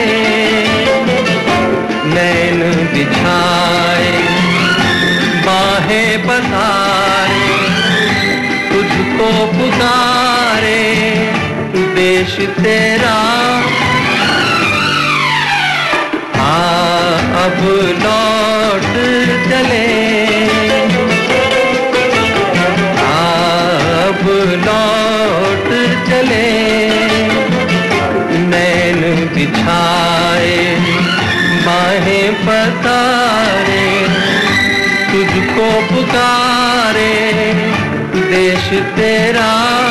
नैन बिछाए बाहें पसारे तुझको पुकारे देश तेरा हाँ अब लौट चले अब लौट चले नैन बिछाए बाहें पसारे तुझको पुकारे देश तेरा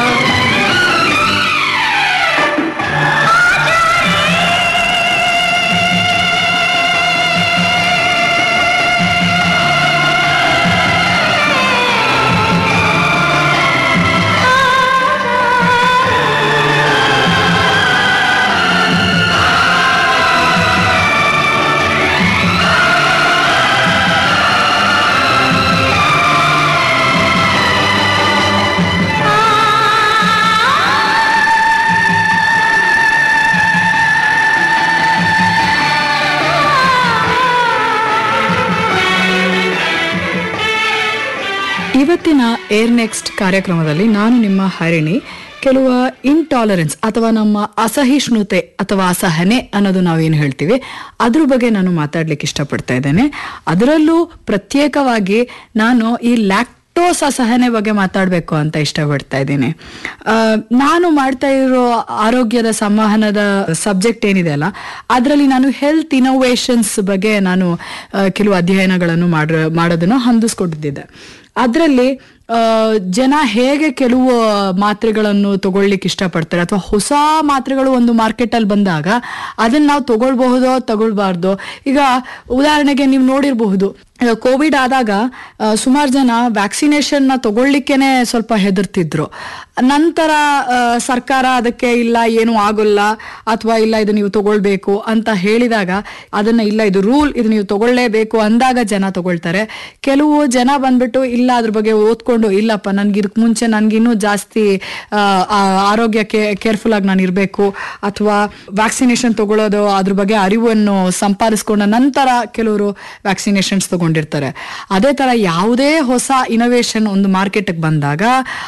ಇವತ್ತಿನ ಏರ್ ನೆಕ್ಸ್ಟ್ ಕಾರ್ಯಕ್ರಮದಲ್ಲಿ ನಾನು ನಿಮ್ಮ ಹರಿಣಿ ಕೆಲವು ಇಂಟಾಲರೆನ್ಸ್ ಅಥವಾ ನಮ್ಮ ಅಸಹಿಷ್ಣುತೆ ಅಥವಾ ಅಸಹನೆ ಅನ್ನೋದು ನಾವೇನು ಹೇಳ್ತೀವಿ ಅದ್ರ ಬಗ್ಗೆ ನಾನು ಮಾತಾಡ್ಲಿಕ್ಕೆ ಇಷ್ಟಪಡ್ತಾ ಇದ್ದೇನೆ ಅದರಲ್ಲೂ ಪ್ರತ್ಯೇಕವಾಗಿ ನಾನು ಈ ಲ್ಯಾಕ್ಟೋಸ್ ಅಸಹನೆ ಬಗ್ಗೆ ಮಾತಾಡಬೇಕು ಅಂತ ಇಷ್ಟಪಡ್ತಾ ಇದ್ದೀನಿ ಆ, ನಾನು ಮಾಡ್ತಾ ಇರೋ ಆರೋಗ್ಯದ ಸಂವಹನದ ಸಬ್ಜೆಕ್ಟ್ ಏನಿದೆ ಅಲ್ಲ ಅದರಲ್ಲಿ ನಾನು ಹೆಲ್ತ್ ಇನೋವೇಷನ್ಸ್ ಬಗ್ಗೆ ನಾನು ಆ, ಕೆಲವು ಅಧ್ಯಯನಗಳನ್ನು ಮಾಡ ಮಾಡೋದನ್ನು ಹೊಂದಿಸ್ಕೊಟ್ಟಿದ್ದೆ ಅದರಲ್ಲಿ ಆ, ಜನ ಹೇಗೆ ಕೆಲವು ಮಾತ್ರೆಗಳನ್ನು ತಗೊಳ್ಲಿಕ್ಕೆ ಇಷ್ಟಪಡ್ತಾರೆ ಅಥವಾ ಹೊಸ ಮಾತ್ರೆಗಳು ಒಂದು ಮಾರ್ಕೆಟಲ್ಲಿ ಬಂದಾಗ ಅದನ್ನ ನಾವು ತಗೊಳ್ಬಹುದೋ ತಗೊಳ್ಬಾರ್ದೋ ಈಗ ಉದಾಹರಣೆಗೆ ನೀವು ನೋಡಿರಬಹುದು ಕೋವಿಡ್ ಆದಾಗ ಸುಮಾರು ಜನ ವ್ಯಾಕ್ಸಿನೇಷನ್ ನ ತಗೊಳ್ಳಿಕ್ಕೇನೆ ಸ್ವಲ್ಪ ಹೆದರ್ತಿದ್ರು ನಂತರ ಆ, ಸರ್ಕಾರ ಅದಕ್ಕೆ ಇಲ್ಲ ಏನು ಆಗೋಲ್ಲ ಅಥವಾ ಇಲ್ಲ ಇದು ನೀವು ತಗೊಳ್ಬೇಕು ಅಂತ ಹೇಳಿದಾಗ ಅದನ್ನ ಇಲ್ಲ ಇದು ರೂಲ್ ಇದು ನೀವು ತಗೊಳ್ಳೇಬೇಕು ಅಂದಾಗ ಜನ ತಗೊಳ್ತಾರೆ ಕೆಲವು ಜನ ಬಂದ್ಬಿಟ್ಟು ಇಲ್ಲ ಅದ್ರ ಬಗ್ಗೆ ಓದ್ಕೊಂಡು ಇಲ್ಲಪ್ಪ ನನ್ಗೆ ಇದಕ್ಕೆ ಮುಂಚೆ ನನ್ಗಿನ್ನೂ ಜಾಸ್ತಿ ಆ, ಆ, ಆರೋಗ್ಯಕ್ಕೆ ಕೇರ್ಫುಲ್ ಆಗಿ ನಾನು ಇರಬೇಕು ಅಥವಾ ವ್ಯಾಕ್ಸಿನೇಷನ್ ತಗೊಳ್ಳೋದು ಅದ್ರ ಬಗ್ಗೆ ಅರಿವನ್ನು ಸಂಪಾದಿಸ್ಕೊಂಡ ನಂತರ ಕೆಲವರು ವ್ಯಾಕ್ಸಿನೇಷನ್ಸ್ ತಗೊಂಡಿರ್ತಾರೆ ಅದೇ ತರ ಯಾವುದೇ ಹೊಸ ಇನೋವೇಷನ್ ಒಂದು ಮಾರ್ಕೆಟ್ಗೆ ಬಂದಾಗ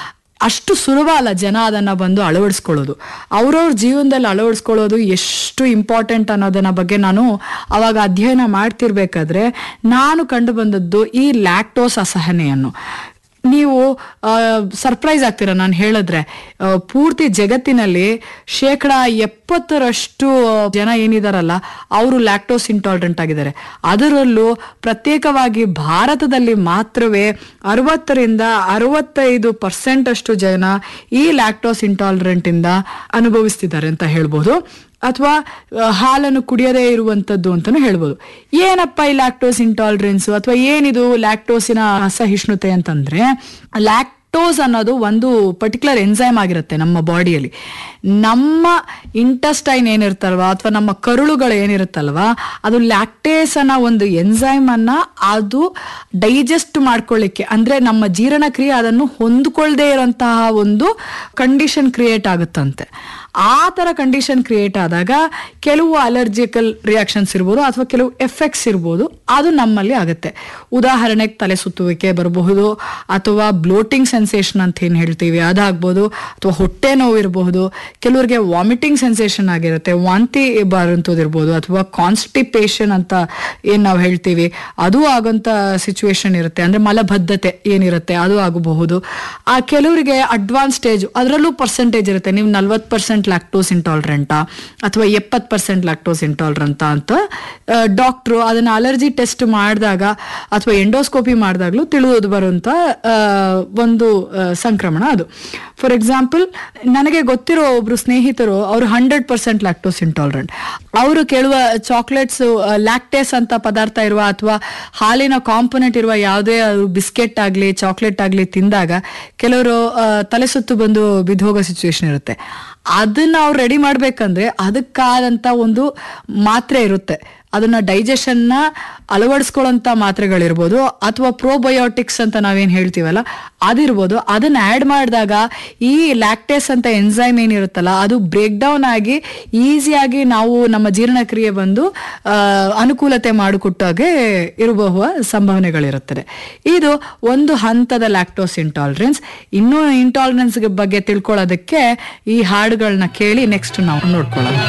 ಅಷ್ಟು ಸುಲಭ ಅಲ್ಲ ಜನ ಅದನ್ನ ಬಂದು ಅಳವಡಿಸ್ಕೊಳ್ಳೋದು ಅವ್ರವ್ರ ಜೀವನದಲ್ಲಿ ಅಳವಡಿಸ್ಕೊಳ್ಳೋದು ಎಷ್ಟು ಇಂಪಾರ್ಟೆಂಟ್ ಅನ್ನೋದನ್ನ ಬಗ್ಗೆ ನಾನು ಅವಾಗ ಅಧ್ಯಯನ ಮಾಡ್ತಿರ್ಬೇಕಾದ್ರೆ ನಾನು ಕಂಡು ಬಂದದ್ದು ಈ ಲ್ಯಾಕ್ಟೋಸ್ ಅಸಹನೆಯನ್ನು ನೀವು ಸರ್ಪ್ರೈಸ್ ಆಗ್ತೀರಾ ನಾನು ಹೇಳಿದ್ರೆ ಆ, ಪೂರ್ತಿ ಜಗತ್ತಿನಲ್ಲಿ ಶೇಕಡ ಎಪ್ಪತ್ತರಷ್ಟು ಜನ ಏನಿದಾರಲ್ಲ ಅವರು ಲ್ಯಾಕ್ಟೋಸ್ ಇಂಟಾಲರೆಂಟ್ ಆಗಿದ್ದಾರೆ ಅದರಲ್ಲೂ ಪ್ರತ್ಯೇಕವಾಗಿ ಭಾರತದಲ್ಲಿ ಮಾತ್ರವೇ ಅರವತ್ತರಿಂದ ಅರವತ್ತೈದು ಪರ್ಸೆಂಟ್ ಅಷ್ಟು ಜನ ಈ ಲ್ಯಾಕ್ಟೋಸ್ ಇಂಟಾಲರೆಂಟ್ ಇಂದ ಅನುಭವಿಸ್ತಿದ್ದಾರೆ ಅಂತ ಹೇಳ್ಬೋದು ಅಥವಾ ಹಾಲನ್ನು ಕುಡಿಯದೇ ಇರುವಂತದ್ದು ಅಂತಾನು ಹೇಳ್ಬೋದು ಏನಪ್ಪ ಈ ಲ್ಯಾಕ್ಟೋಸ್ ಇಂಟಾಲರೆನ್ಸ್ ಅಥವಾ ಏನಿದು ಲ್ಯಾಕ್ಟೋಸಿನ ಅಸಹಿಷ್ಣುತೆ ಅಂತಂದ್ರೆ ಲ್ಯಾಕ್ಟೋಸ್ ಅನ್ನೋದು ಒಂದು ಪರ್ಟಿಕ್ಯುಲರ್ ಎನ್ಸೈಮ್ ಆಗಿರುತ್ತೆ ನಮ್ಮ ಬಾಡಿಯಲ್ಲಿ ನಮ್ಮ ಇಂಟಸ್ಟೈನ್ ಏನಿರ್ತಲ್ವಾ ಅಥವಾ ನಮ್ಮ ಕರುಳುಗಳು ಏನಿರುತ್ತಲ್ವಾ ಅದು ಲ್ಯಾಕ್ಟೇಸ್ ಅನ್ನೋ ಒಂದು ಎನ್ಸೈಮ್ ಅನ್ನ ಅದು ಡೈಜೆಸ್ಟ್ ಮಾಡ್ಕೊಳ್ಳಿಕ್ಕೆ ಅಂದ್ರೆ ನಮ್ಮ ಜೀರ್ಣಕ್ರಿಯೆ ಅದನ್ನು ಹೊಂದ್ಕೊಳ್ದೇ ಇರೋಂತಹ ಒಂದು ಕಂಡೀಷನ್ ಕ್ರಿಯೇಟ್ ಆಗುತ್ತಂತೆ ಆ ತರ ಕಂಡೀಷನ್ ಕ್ರಿಯೇಟ್ ಆದಾಗ ಕೆಲವು ಅಲರ್ಜಿಕಲ್ ರಿಯಾಕ್ಷನ್ಸ್ ಇರ್ಬೋದು ಅಥವಾ ಕೆಲವು ಎಫೆಕ್ಟ್ಸ್ ಇರ್ಬೋದು ಅದು ನಮ್ಮಲ್ಲಿ ಆಗುತ್ತೆ ಉದಾಹರಣೆಗೆ ತಲೆ ಸುತ್ತುವಿಕೆ ಬರಬಹುದು ಅಥವಾ ಬ್ಲೋಟಿಂಗ್ ಸೆನ್ಸೇಷನ್ ಅಂತ ಏನ್ ಹೇಳ್ತೀವಿ ಅದಾಗ್ಬೋದು ಅಥವಾ ಹೊಟ್ಟೆ ನೋವು ಇರಬಹುದು ಕೆಲವರಿಗೆ ವಾಮಿಟಿಂಗ್ ಸೆನ್ಸೇಷನ್ ಆಗಿರುತ್ತೆ ವಾಂತಿ ಬರುವಂಥದ್ದಿರ್ಬೋದು ಅಥವಾ ಕಾನ್ಸ್ಟಿಪೇಷನ್ ಅಂತ ಏನ್ ನಾವು ಹೇಳ್ತೀವಿ ಅದು ಆಗೋಂಥ ಸಿಚುವೇಶನ್ ಇರುತ್ತೆ ಅಂದ್ರೆ ಮಲಬದ್ಧತೆ ಏನಿರುತ್ತೆ ಅದು ಆಗಬಹುದು ಆ ಕೆಲವರಿಗೆ ಅಡ್ವಾನ್ಸ್ ಸ್ಟೇಜ್ ಅದರಲ್ಲೂ ಪರ್ಸೆಂಟೇಜ್ ಇರುತ್ತೆ ನೀವು ನಲ್ವತ್ತು ಪರ್ಸೆಂಟ್ ಲ್ಯಾಕ್ಟೋಸ್ ಇಂಟಾಲರೆಂಟಾ ಅಥವಾ ಎಪ್ಪತ್ತು ಪರ್ಸೆಂಟ್ ಲ್ಯಾಕ್ಟೋಸ್ ಇಂಟಾಲರೆಂಟ ಅಂತ ಡಾಕ್ಟ್ರು ಅದನ್ನ ಅಲರ್ಜಿ ಟೆಸ್ಟ್ ಮಾಡಿದಾಗ ಅಥವಾ ಎಂಡೋಸ್ಕೋಪಿ ಮಾಡಿದಾಗ್ಲೂ ತಿಳಿದು ಬರುವಂತ ಆ, ಒಂದು ಆ, ಸಂಕ್ರಮಣ ಅದು ಫಾರ್ ಎಕ್ಸಾಂಪಲ್ ನನಗೆ ಗೊತ್ತಿರೋ ಒಬ್ರು ಸ್ನೇಹಿತರು ಅವರು ಹಂಡ್ರೆಡ್ ಪರ್ಸೆಂಟ್ ಲ್ಯಾಕ್ಟೋಸ್ ಇಂಟಾಲರೆಂಟ್ ಅವರು ಕೇಳುವ ಚಾಕ್ಲೇಟ್ಸ್ ಲ್ಯಾಕ್ಟೇಸ್ ಅಂತ ಪದಾರ್ಥ ಇರುವ ಅಥವಾ ಹಾಲಿನ ಕಾಂಪೊನೆಂಟ್ ಇರುವ ಯಾವುದೇ ಬಿಸ್ಕೆಟ್ ಆಗಲಿ ಚಾಕ್ಲೇಟ್ ಆಗಲಿ ತಿಂದಾಗ ಕೆಲವರು ಆ, ತಲೆ ಸುತ್ತು ಬಂದು ಬಿದ್ದೋಗೋ ಸಿಚುವೇಶನ್ ಇರುತ್ತೆ ಅದನ್ನ ಅವ್ರು ರೆಡಿ ಮಾಡ್ಬೇಕಂದ್ರೆ ಅದಕ್ಕಾದಂತ ಒಂದು ಮಾತ್ರೆ ಇರುತ್ತೆ ಅದನ್ನ ಡೈಜೆಷನ್ ನ ಅಳವಡಿಸ್ಕೊಳ್ಳೋಂತ ಮಾತ್ರೆಗಳಿರ್ಬೋದು ಅಥವಾ ಪ್ರೋಬಯೋಟಿಕ್ಸ್ ಅಂತ ನಾವೇನ್ ಹೇಳ್ತೀವಲ್ಲ ಅದಿರ್ಬೋದು ಅದನ್ನ ಆಡ್ ಮಾಡಿದಾಗ ಈ ಲ್ಯಾಕ್ಟೇಸ್ ಅಂತ ಎನ್ಸೈಮ್ ಏನಿರುತ್ತಲ್ಲ ಅದು ಬ್ರೇಕ್ ಡೌನ್ ಆಗಿ ಈಸಿಯಾಗಿ ನಾವು ನಮ್ಮ ಜೀರ್ಣಕ್ರಿಯೆ ಬಂದು ಆ, ಅನುಕೂಲತೆ ಮಾಡಿಕೊಟ್ಟಾಗೆ ಇರಬಹುವ ಸಂಭಾವನೆಗಳಿರುತ್ತದೆ ಇದು ಒಂದು ಹಂತದ ಲ್ಯಾಕ್ಟೋಸ್ ಇಂಟಾಲರೆನ್ಸ್ ಇನ್ನೂ ಇಂಟಾಲರೆನ್ಸ್ ಬಗ್ಗೆ ತಿಳ್ಕೊಳ್ಳೋದಕ್ಕೆ ಈ ಹಾಡುಗಳನ್ನ ಕೇಳಿ ನೆಕ್ಸ್ಟ್ ನಾವು ನೋಡ್ಕೊಳ್ಳೋಣ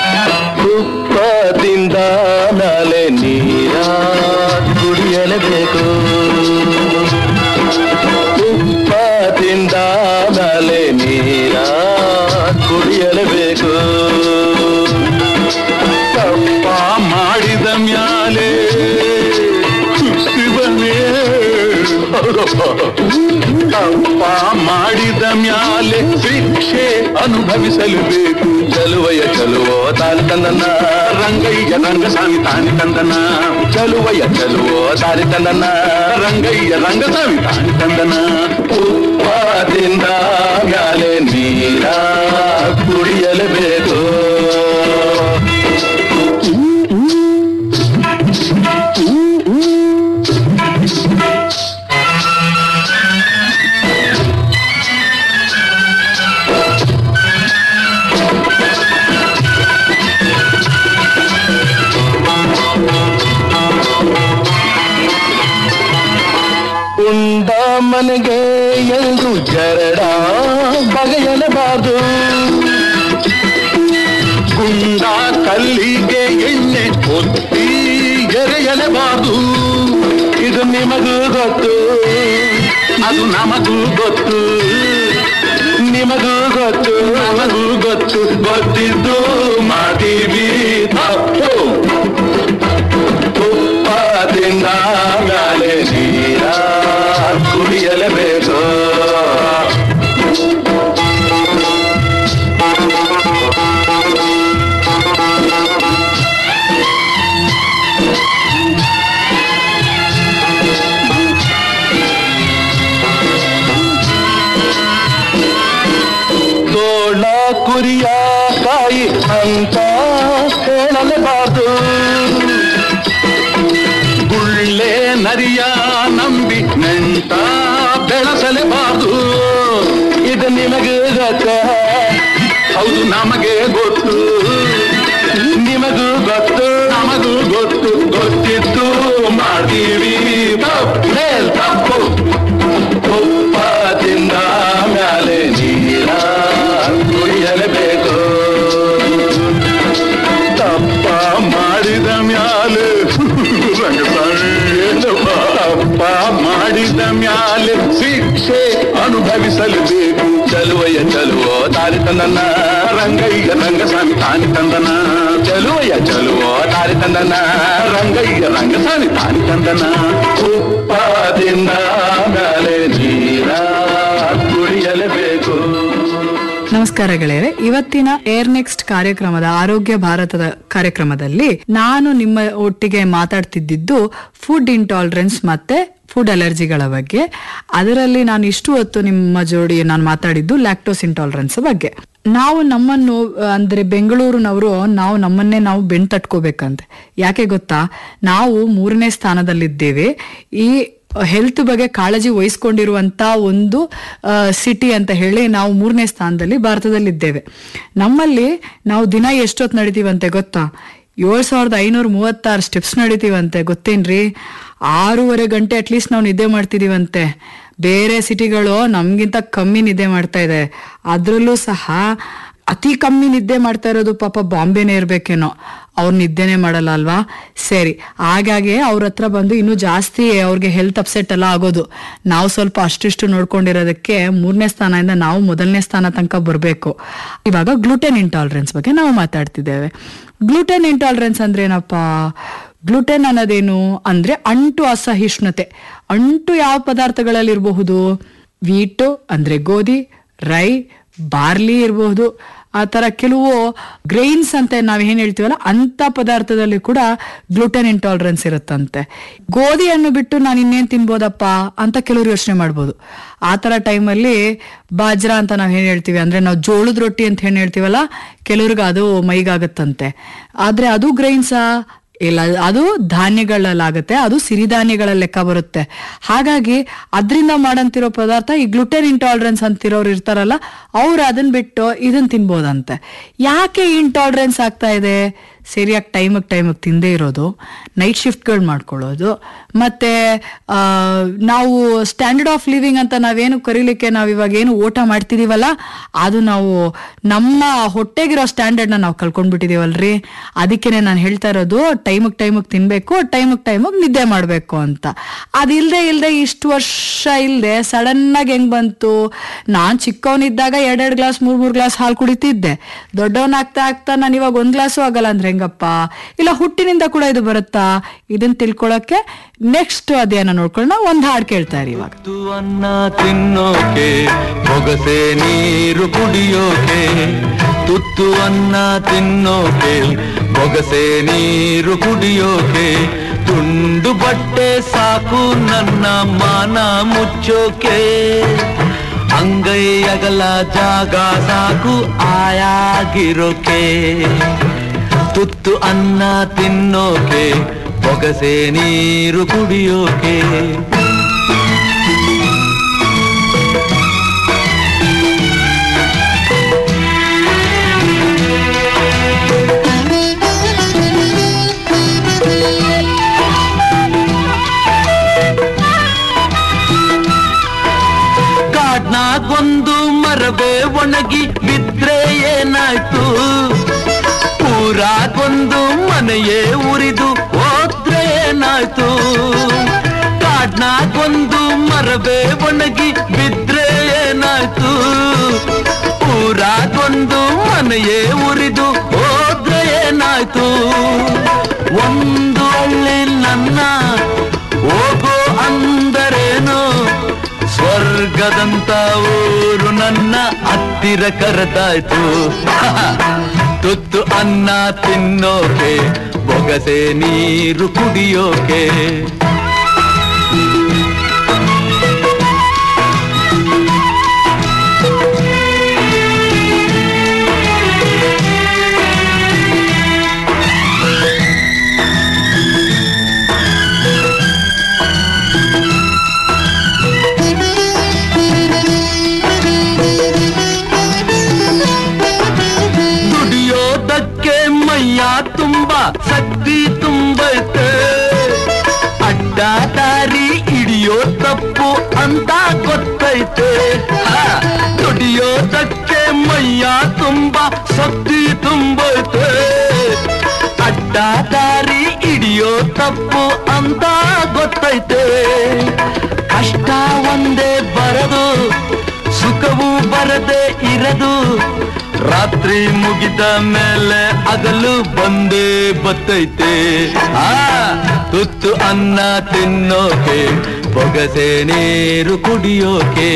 ತುಪ್ಪದಿಂದ ನಾಲೆ ನೀರ ಕುಡಿಯಲೇಬೇಕು ತುಪ್ಪದಿಂದ ನಾಲೆ ನೀರ ಕುಡಿಯಲೇಬೇಕು ತಪ್ಪ ಮಾಡಿದ ಮ್ಯಾಲೆ ಶಿವನೇ ತಪ್ಪ ಮಾಡಿದ ಮ್ಯಾಲೆ ಶಿಕ್ಷೆ ಅನುಭವಿಸಲೇಬೇಕು ಚಲುವಯ ಚಲುವೋ ತಾರಿ ತಂದನ ರಂಗಯ್ಯ ರಂಗಸ್ವಾಮಿ ತಾನಿ ತಂದನ ಚಲುವಯ ಚಲುವೋ ತಾರಿ ತಂದನ ರಂಗಯ್ಯ ರಂಗಸ್ವಾಮಿ ತಾನಿ ತಂದನ ಉಪ್ಪದಿಂದ ಮ್ಯಾಲೆ ನೀರ ಕುಡಿಯಲೇಬೇಕು ಉಂಡ ಮನೆಗೆ ಎಂದು ಜರಡ ಬಗೆಯಲೇಬಾರದು ಗುಂಡ ಕಲ್ಲಿಗೆ ಎಣ್ಣೆ ಒತ್ತಿ ಎರೆಯಲೇಬಾರದು ಇದು ನಿಮಗೂ ಗೊತ್ತು ಅದು ನಮಗೂ ಗೊತ್ತು ನಿಮಗೂ ಗೊತ್ತು ನಮಗೂ ಗೊತ್ತು ಗೊತ್ತಿದ್ದು ಮಾಡ್ತೀವಿ ತಪ್ಪು ತುಪ್ಪದಿಂದ ಮ್ಯಾಲೆ ನೀರ ಕುಡಿಯಲೇಬೇಕು ಹೇಳಲೇಬಾರದು ಗುಳ್ಳೆ ನರಿಯ ನಂಬಿ ನೆಂಟ ಬೆಳೆಸಲೇಬಾರದು ಇದು ನಿಮಗೆ ಗೊತ್ತ ಹೌದು ನಮಗೆ ಗೊತ್ತು ನಿಮಗೂ ಗೊತ್ತು ನಮಗೂ ಗೊತ್ತು ಗೊತ್ತಿತ್ತು ಮಾಡ್ತೀವಿ ತಪ್ಪೇ ತಪ್ಪು ತುಪ್ಪ ತಿಂದ ಮ್ಯಾಲೆ ನೀರ ಕುಡಿಯಲೇಬೇಕು ತಪ್ಪ ಮಾಡಿದ ಮ್ಯಾಲೆ ರಂಗಸ್ವಾಮಿ ಏನಪ್ಪ? ತಪ್ಪ ಮಾಡಿದ ಮ್ಯಾಲೆ ಶಿಕ್ಷೆ ಅನುಭವಿಸಲೇಬೇಕು ಚಲುವಯ್ಯ ಚಲುವೋ ತಾರಿ ತಂದನ ರಂಗಯ್ಯ ರಂಗಸ್ವಾಮಿ ತಾನಿ ತಂದನ ಚಲುವಯ್ಯ ಚಲುವೋ ತಾರಿ ತಂದನ ರಂಗಯ್ಯ ರಂಗಸ್ವಾಮಿ ತಾನಿ ತಂದನ ಉಪ್ಪದಿಂದ ಮ್ಯಾಲೆ ನೀರ ಕುಡಿಯಲೇಬೇಕು ನಮಸ್ಕಾರ ಗೆಳೆಯರೆ ಇವತ್ತಿನ ಏರ್ ನೆಕ್ಸ್ಟ್ ಕಾರ್ಯಕ್ರಮದ ಆರೋಗ್ಯ ಭಾರತದ ಕಾರ್ಯಕ್ರಮದಲ್ಲಿ ನಾನು ನಿಮ್ಮ ಒಟ್ಟಿಗೆ ಮಾತಾಡ್ತಿದ್ದಿದ್ದು ಫುಡ್ ಇಂಟಾಲರೆನ್ಸ್ ಮತ್ತೆ ಫುಡ್ ಅಲರ್ಜಿಗಳ ಬಗ್ಗೆ ಅದರಲ್ಲಿ ನಾನು ಇಷ್ಟು ಹೊತ್ತು ನಿಮ್ಮ ಜೋಡಿ ನಾನು ಮಾತಾಡಿದ್ದು ಲ್ಯಾಕ್ಟೋಸ್ ಇಂಟಾಲರೆನ್ಸ್ ಬಗ್ಗೆ ನಾವು ನಮ್ಮನ್ನು ಅಂದ್ರೆ ಬೆಂಗಳೂರಿನವರು ನಾವು ನಮ್ಮನ್ನೇ ನಾವು ಬೆಣ್ ತಟ್ಕೋಬೇಕಂತೆ ಯಾಕೆ ಗೊತ್ತಾ ನಾವು ಮೂರನೇ ಸ್ಥಾನದಲ್ಲಿದ್ದೇವೆ ಈ ಹೆಲ್ತ್ ಬಗ್ಗೆ ಕಾಳಜಿ ವಹಿಸ್ಕೊಂಡಿರುವಂತ ಒಂದು ಸಿಟಿ ಅಂತ ಹೇಳಿ ನಾವು ಮೂರನೇ ಸ್ಥಾನದಲ್ಲಿ ಭಾರತದಲ್ಲಿದ್ದೇವೆ ನಮ್ಮಲ್ಲಿ ನಾವು ದಿನ ಎಷ್ಟೊತ್ತು ನಡಿತೀವಂತೆ ಗೊತ್ತಾ ಏಳು ಸಾವಿರದ ಐನೂರ ಮೂವತ್ತಾರು ಸ್ಟೆಪ್ಸ್ ನಡಿತೀವಂತೆ ಗೊತ್ತೇನ್ರಿ ಆರೂವರೆ ಗಂಟೆ ಅಟ್ಲೀಸ್ಟ್ ನಾವು ನಿದ್ದೆ ಮಾಡ್ತಿದೀವಂತೆ ಬೇರೆ ಸಿಟಿಗಳು ನಮ್ಗಿಂತ ಕಮ್ಮಿ ನಿದ್ದೆ ಮಾಡ್ತಾ ಇದೆ ಅದ್ರಲ್ಲೂ ಸಹ ಅತಿ ಕಮ್ಮಿ ನಿದ್ದೆ ಮಾಡ್ತಾ ಇರೋದು ಪಾಪ ಬಾಂಬೆನೇ ಇರ್ಬೇಕೇನೋ ಅವ್ರು ನಿದ್ದೆನೆ ಮಾಡಲ್ಲ ಅಲ್ವಾ ಸರಿ ಹಾಗಾಗಿ ಅವ್ರ ಹತ್ರ ಬಂದು ಇನ್ನೂ ಜಾಸ್ತಿ ಅವ್ರಿಗೆ ಹೆಲ್ತ್ ಅಪ್ಸೆಟ್ ಎಲ್ಲ ಆಗೋದು ನಾವು ಸ್ವಲ್ಪ ಅಷ್ಟಿಷ್ಟು ನೋಡ್ಕೊಂಡಿರೋದಕ್ಕೆ ಮೂರನೇ ಸ್ಥಾನದಿಂದ ನಾವು ಮೊದಲನೇ ಸ್ಥಾನ ತನಕ ಬರಬೇಕು ಇವಾಗ ಗ್ಲೂಟೆನ್ ಇಂಟಾಲರೆನ್ಸ್ ಬಗ್ಗೆ ನಾವು ಮಾತಾಡ್ತಿದ್ದೇವೆ ಗ್ಲೂಟೆನ್ ಇಂಟಾಲರೆನ್ಸ್ ಅಂದ್ರೆ ಏನಪ್ಪಾ ಗ್ಲುಟೆನ್ ಅನ್ನೋದೇನು ಅಂದ್ರೆ ಅಂಟು ಅಸಹಿಷ್ಣುತೆ ಅಂಟು ಯಾವ ಪದಾರ್ಥಗಳಲ್ಲಿ ಇರಬಹುದು ವೀಟು ಅಂದ್ರೆ ಗೋಧಿ ರೈ ಬಾರ್ಲಿ ಇರಬಹುದು ಆ ತರ ಕೆಲವು ಗ್ರೈನ್ಸ್ ಅಂತ ನಾವ್ ಏನ್ ಹೇಳ್ತೀವಲ್ಲ ಅಂತ ಪದಾರ್ಥದಲ್ಲಿ ಕೂಡ ಗ್ಲುಟೆನ್ ಇಂಟಾಲರೆನ್ಸ್ ಇರುತ್ತಂತೆ ಗೋಧಿಯನ್ನು ಬಿಟ್ಟು ನಾನು ಇನ್ನೇನ್ ತಿನ್ಬೋದಪ್ಪ ಅಂತ ಕೆಲವರು ಯೋಚನೆ ಮಾಡ್ಬೋದು ಆ ತರ ಟೈಮಲ್ಲಿ ಬಾಜ್ರಾ ಅಂತ ನಾವ್ ಏನ್ ಹೇಳ್ತೀವಿ ಅಂದ್ರೆ ನಾವು ಜೋಳದ ರೊಟ್ಟಿ ಅಂತ ಏನ್ ಹೇಳ್ತೀವಲ್ಲ ಕೆಲವ್ರಿಗೆ ಅದು ಮೈಗಾಗತ್ತಂತೆ ಆದ್ರೆ ಅದು ಗ್ರೈನ್ಸಾ ಇಲ್ಲ ಅದು ಧಾನ್ಯಗಳಲ್ಲಾಗುತ್ತೆ ಅದು ಸಿರಿಧಾನ್ಯಗಳ ಲೆಕ್ಕ ಬರುತ್ತೆ ಹಾಗಾಗಿ ಅದರಿಂದ ಮಾಡಂತಿರೋ ಪದಾರ್ಥ ಈ ಗ್ಲುಟೆನ್ ಇಂಟಾಲರೆನ್ಸ್ ಅಂತಿರೋರು ಇರ್ತಾರಲ್ಲ ಅವ್ರು ಅದನ್ನ ಬಿಟ್ಟು ಇದನ್ನ ತಿನ್ಬೋದಂತೆ ಯಾಕೆ ಇಂಟಾಲರೆನ್ಸ್ ಆಗ್ತಾ ಇದೆ ಸರಿಯಾಗಿ ಟೈಮಿಗೆ ಟೈಮಿಗೆ ತಿಂದೇ ಇರೋದು ನೈಟ್ ಶಿಫ್ಟ್ಗಳು ಮಾಡ್ಕೊಳ್ಳೋದು ಮತ್ತೆ ಆ, ನಾವು ಸ್ಟ್ಯಾಂಡರ್ಡ್ ಆಫ್ ಲಿವಿಂಗ್ ಅಂತ ನಾವೇನು ಕರೀಲಿಕ್ಕೆ ನಾವು ಇವಾಗ ಏನು ಊಟ ಮಾಡ್ತಿದೀವಲ್ಲ ಅದು ನಾವು ನಮ್ಮ ಹೊಟ್ಟೆಗಿರೋ ಸ್ಟ್ಯಾಂಡರ್ಡ್ನ ನಾವು ಕಳ್ಕೊಂಡ್ಬಿಟ್ಟಿದೀವಲ್ರಿ ಅದಕ್ಕೇನೆ ನಾನು ಹೇಳ್ತಾ ಇರೋದು ಟೈಮಿಗೆ ಟೈಮಿಗೆ ತಿನ್ಬೇಕು ಟೈಮಿಗೆ ಟೈಮಿಗೆ ನಿದ್ದೆ ಮಾಡಬೇಕು ಅಂತ ಅದಿಲ್ದೆ ಇಲ್ದೆ ಇಷ್ಟು ವರ್ಷ ಇಲ್ದೆ ಸಡನ್ ಆಗಿ ಹೆಂಗ್ ಬಂತು ನಾನ್ ಚಿಕ್ಕವನಿದ್ದಾಗ ಎರಡೆರಡು ಗ್ಲಾಸ್ ಮೂರ್ ಮೂರ್ ಗ್ಲಾಸ್ ಹಾಲು ಕುಡಿತಿದ್ದೆ ದೊಡ್ಡವನಾಗ್ತಾ ಆಗ್ತಾ ನಾನು ಇವಾಗ ಒಂದ್ ಗ್ಲಾಸು ಆಗಲ್ಲ ಅಂದ್ರೆ ಹೆಂಗಪ್ಪ ಇಲ್ಲ ಹುಟ್ಟಿನಿಂದ ಕೂಡ ಇದು ಬರುತ್ತಾ ಇದನ್ನ ತಿಳ್ಕೊಳಕ್ಕೆ ನೆಕ್ಸ್ಟ್ ಅದೇನ ನೋಡ್ಕೊಂಡು ಒಂದ್ ಹಾಡ್ ಕೇಳ್ತಾ ಇರಿ ಇವಾಗ ಅನ್ನ ತಿನ್ನೋಕೆ ಬೊಗಸೆ ನೀರು ಕುಡಿಯೋಕೆ ತುತ್ತು ಅನ್ನ ತಿನ್ನೋಕೆ ಬೊಗಸೆ ನೀರು ಕುಡಿಯೋಕೆ ತುಂಡು ಬಟ್ಟೆ ಸಾಕು ನನ್ನ ಮಾನ ಮುಚ್ಚೋಕೆ ಅಂಗೈ ಅಗಲ ಜಾಗ ಸಾಕು ಆಯಾಗಿರೋಕೆ ತುತ್ತು ಅನ್ನ ತಿನ್ನೋಕೆ ಬೊಗಸೆ ನೀರು ಕುಡಿಯೋಕೆ ಕಾಡ್ನಾಗೊಂದು ಮರವೇ ಒಣಗಿ ಬಿದ್ರೆ ಏನಾಯ್ತು ಊರಾಗೊಂದು ಮನೆಯೇ ಉರಿದು ಹೋದ್ರೆ ಏನಾಯ್ತು ಕಾಡ್ನಾಗೊಂದು ಮರವೇ ಒಣಗಿ ಬಿದ್ರೆ ಏನಾಯ್ತು ಊರಾಗೊಂದು ಮನೆಯೇ ಉರಿದು ಹೋದ್ರೆ ಏನಾಯ್ತು ಒಂದು ಹಳ್ಳಿ ನನ್ನ ಹೋಗೋ ಅಂದರೇನು ಸ್ವರ್ಗದಂತ ಊರು ನನ್ನ ಹತ್ತಿರ ಕರೆದಾಯ್ತು ತುತ್ತು ಅನ್ನ ತಿನ್ನೋಕೆ ಬೊಗಸೆ ನೀರು ಕುಡಿಯೋಕೆ ಮೈಯ ತುಂಬ ಶಕ್ತಿ ತುಂಬೈತೆ ಅಡ್ಡ ದಾರಿ ಹಿಡಿಯೋ ತಪ್ಪು ಅಂತ ಗೊತ್ತೈತೆ ಹಾ, ದುಡಿಯೋದಕ್ಕೆ ಮೈಯ ತುಂಬ ಶಕ್ತಿ ತುಂಬೈತೆ ಅಡ್ಡ ದಾರಿ ಹಿಡಿಯೋ ತಪ್ಪು ಅಂತ ಗೊತ್ತೈತೆ ಕಷ್ಟ ಒಂದೇ ಬರದು ಸುಖವು ಬರದೆ ಇರದು ರಾತ್ರಿ ಮುಗಿದ ಮೇಲೆ ಹಗಲು ಬಂದೇ ಬತ್ತೈತೆ ಆ ತುತ್ತು ಅನ್ನ ತಿನ್ನೋಕೆ ಬೊಗಸೆ ನೀರು ಕುಡಿಯೋಕೆ